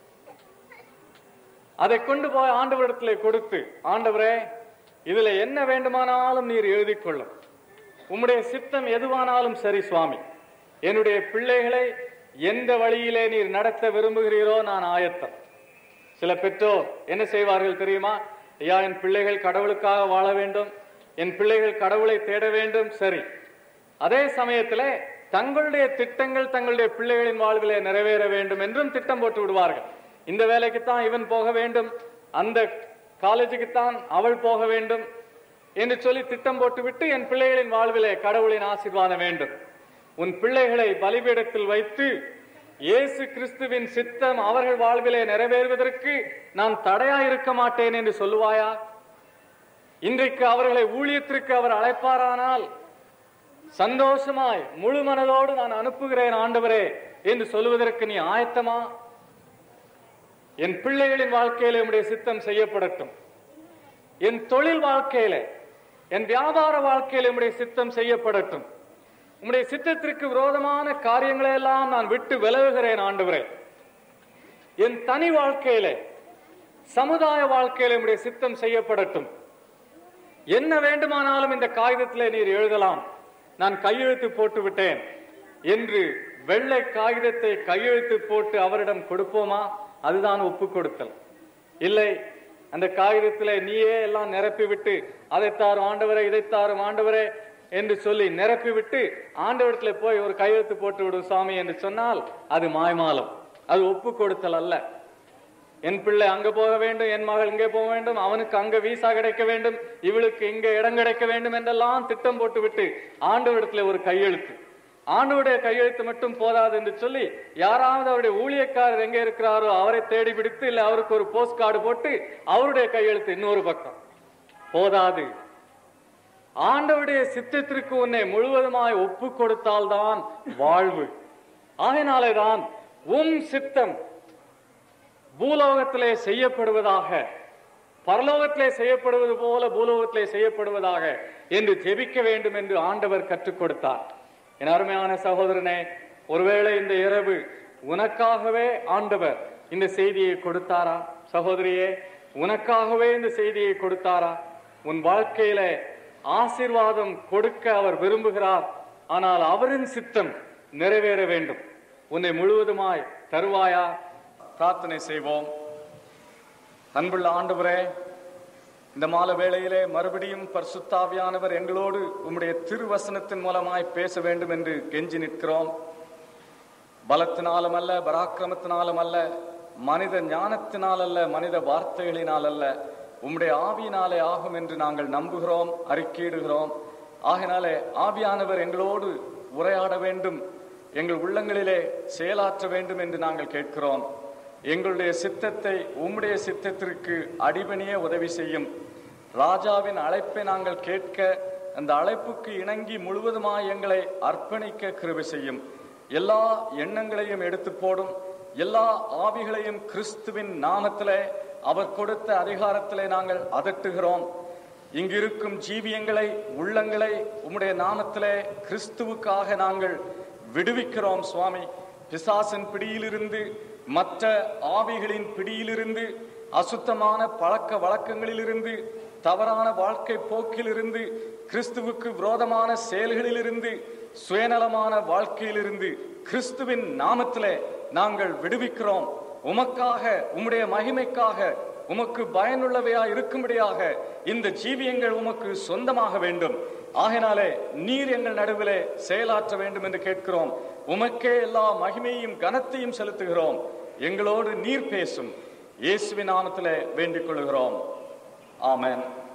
அதை கொண்டு போய் ஆண்டவரிடத்திலே கொடுத்து ஆண்டவரே இதுல என்ன வேண்டுமானாலும் நீர் எழுதிக் கொள்ளும் உம்முடைய சித்தம் எதுவானாலும் சரி சுவாமி என்னுடைய பிள்ளைகளை எந்த வழியிலே நீர் நடத்த விரும்புகிறீரோ நான் ஆயத்தம் சில பெற்றோர் என்ன செய்வார்கள் தெரியுமா ஐயா என் பிள்ளைகள் கடவுளுக்காக வாழ வேண்டும் என் பிள்ளைகள் கடவுளை தேட வேண்டும் சரி அதே சமயத்துல தங்களுடைய திட்டங்கள் தங்களுடைய பிள்ளைகளின் வாழ்விலே நிறைவேற வேண்டும் என்றும் திட்டம் போட்டு விடுவார்கள் இந்த வேலைக்குத்தான் இவன் போக வேண்டும் அந்த காலேஜுக்குத்தான் அவள் போக வேண்டும் என்று சொல்லி திட்டம் போட்டுவிட்டு என் பிள்ளைகளின் வாழ்விலே கடவுளின் ஆசீர்வாதம் வேண்டும் உன் பிள்ளைகளை பலிபீடத்தில் வைத்து இயேசு கிறிஸ்துவின் சித்தம் அவர்கள் வாழ்விலே நிறைவேறுவதற்கு நான் தடையா இருக்க மாட்டேன் என்று சொல்லுவாயா இன்றைக்கு அவர்களை ஊழியத்திற்கு அவர் அழைப்பாரானால் சந்தோஷமாய் முழு மனதோடு நான் அனுப்புகிறேன் ஆண்டவரே என்று சொல்லுவதற்கு நீ ஆயத்தமா என் பிள்ளைகளின் வாழ்க்கையில உம்முடைய சித்தம் செய்யப்படட்டும் என் தொழில் வாழ்க்கையில என் வியாபார வாழ்க்கையில உம்முடைய சித்தம் செய்யப்படட்டும் உம்முடைய சித்தத்திற்கு விரோதமான காரியங்களை எல்லாம் நான் விட்டு விலகுகிறேன் ஆண்டவரே என் தனி வாழ்க்கையில சமுதாய வாழ்க்கையில உம்முடைய சித்தம் செய்யப்படட்டும் என்ன வேண்டுமானாலும் இந்த காகிதத்திலே நீர் எழுதலாம் நான் கையெழுத்து போட்டு விட்டேன் என்று வெள்ளை காகிதத்தை கையெழுத்து போட்டு அவரிடம் கொடுப்போமா அதுதான் ஒப்பு கொடுத்தல் இல்லை அந்த காகிதத்திலே நீயே எல்லாம் நிரப்பி விட்டு அதை தாரும் ஆண்டவரே இதை தாரும் ஆண்டவரே என்று சொல்லி நிரப்பி விட்டு ஆண்டவரத்துல போய் ஒரு கையெழுத்து போட்டு விடும் சாமி என்று சொன்னால் அது மாய்மாலம் அது ஒப்பு கொடுத்தல் அல்ல என் பிள்ளை அங்க போக வேண்டும் என் மகள் இங்கே போக வேண்டும் அவனுக்கு அங்க வீசா கிடைக்க வேண்டும் இவளுக்கு இங்க இடம் கிடைக்க வேண்டும் என்றெல்லாம் திட்டம் போட்டு விட்டு ஆண்டவரிடத்துல ஒரு கையெழுத்து ஆண்டவருடைய கையெழுத்து மட்டும் போதாது என்று சொல்லி யாராவது அவருடைய ஊழியக்காரர் எங்க இருக்கிறாரோ அவரை தேடி பிடித்து இல்ல அவருக்கு ஒரு போஸ்ட் கார்டு போட்டு அவருடைய கையெழுத்து இன்னொரு பக்கம் போதாது ஆண்டவருடைய சித்தத்திற்கு உன்னை முழுவதுமாய் ஒப்பு கொடுத்தால்தான் வாழ்வு ஆகையினாலேதான் உம் சித்தம் பூலோகத்திலே செய்யப்படுவதாக பரலோகத்திலே செய்யப்படுவது போல பூலோகத்திலே செய்யப்படுவதாக என்று ஜெபிக்க வேண்டும் என்று ஆண்டவர் கற்றுக் கொடுத்தார் என் அருமையான சகோதரனே ஒருவேளை இந்த இரவு உனக்காகவே ஆண்டவர் இந்த செய்தியை கொடுத்தாரா சகோதரியே உனக்காகவே இந்த செய்தியை கொடுத்தாரா உன் வாழ்க்கையில ஆசீர்வாதம் கொடுக்க அவர் விரும்புகிறார் ஆனால் அவரின் சித்தம் நிறைவேற வேண்டும் உன்னை முழுவதுமாய் தருவாயா பிரார்த்தனை செய்வோம் அன்புள்ள ஆண்டவரே இந்த மாலை வேளையிலே மறுபடியும் பரிசுத்தாவியானவர் எங்களோடு உம்முடைய திருவசனத்தின் மூலமாய் பேச வேண்டும் என்று கெஞ்சி நிற்கிறோம் பலத்தினாலும் அல்ல பராக்கிரமத்தினாலும் அல்ல மனித ஞானத்தினால் அல்ல மனித வார்த்தைகளினால் அல்ல உம்முடைய ஆவியினாலே ஆகும் என்று நாங்கள் நம்புகிறோம் அறிக்கையிடுகிறோம் ஆகினாலே ஆவியானவர் எங்களோடு உரையாட வேண்டும் எங்கள் உள்ளங்களிலே செயலாற்ற வேண்டும் என்று நாங்கள் கேட்கிறோம் எங்களுடைய சித்தத்தை உம்முடைய சித்தத்திற்கு அடிபணிய உதவி செய்யும் ராஜாவின் அழைப்பை நாங்கள் கேட்க அந்த அழைப்புக்கு இணங்கி முழுவதுமாய் எங்களை அர்ப்பணிக்க கிருபை செய்யும் எல்லா எண்ணங்களையும் எடுத்து போடும் எல்லா ஆவிகளையும் கிறிஸ்துவின் நாமத்திலே அவர் கொடுத்த அதிகாரத்திலே நாங்கள் அதட்டுகிறோம் இங்கிருக்கும் ஜீவியங்களை உள்ளங்களை உம்முடைய நாமத்திலே கிறிஸ்துவுக்காக நாங்கள் விடுவிக்கிறோம் சுவாமி பிசாசின் பிடியிலிருந்து மற்ற ஆவிகளின் பிடியிலிருந்து அசுத்தமான பழக்க வழக்கங்களிலிருந்து தவறான வாழ்க்கை போக்கிலிருந்து கிறிஸ்துவுக்கு விரோதமான செயல்களிலிருந்து சுயநலமான வாழ்க்கையிலிருந்து கிறிஸ்துவின் நாமத்திலே நாங்கள் விடுவிக்கிறோம் உமக்காக உம்முடைய மகிமைக்காக உமக்கு பயனுள்ளவையா இருக்கும்படியாக இந்த ஜீவியங்கள் உமக்கு சொந்தமாக வேண்டும் ஆகினாலே நீர் எங்கள் நடுவிலே செயலாற்ற வேண்டும் என்று கேட்கிறோம் உமக்கே எல்லா மகிமையும் கனத்தையும் செலுத்துகிறோம் எங்களோடு நீர் பேசும் இயேசுவின் நாமத்திலே வேண்டிக் கொள்கிறோம் ஆமென்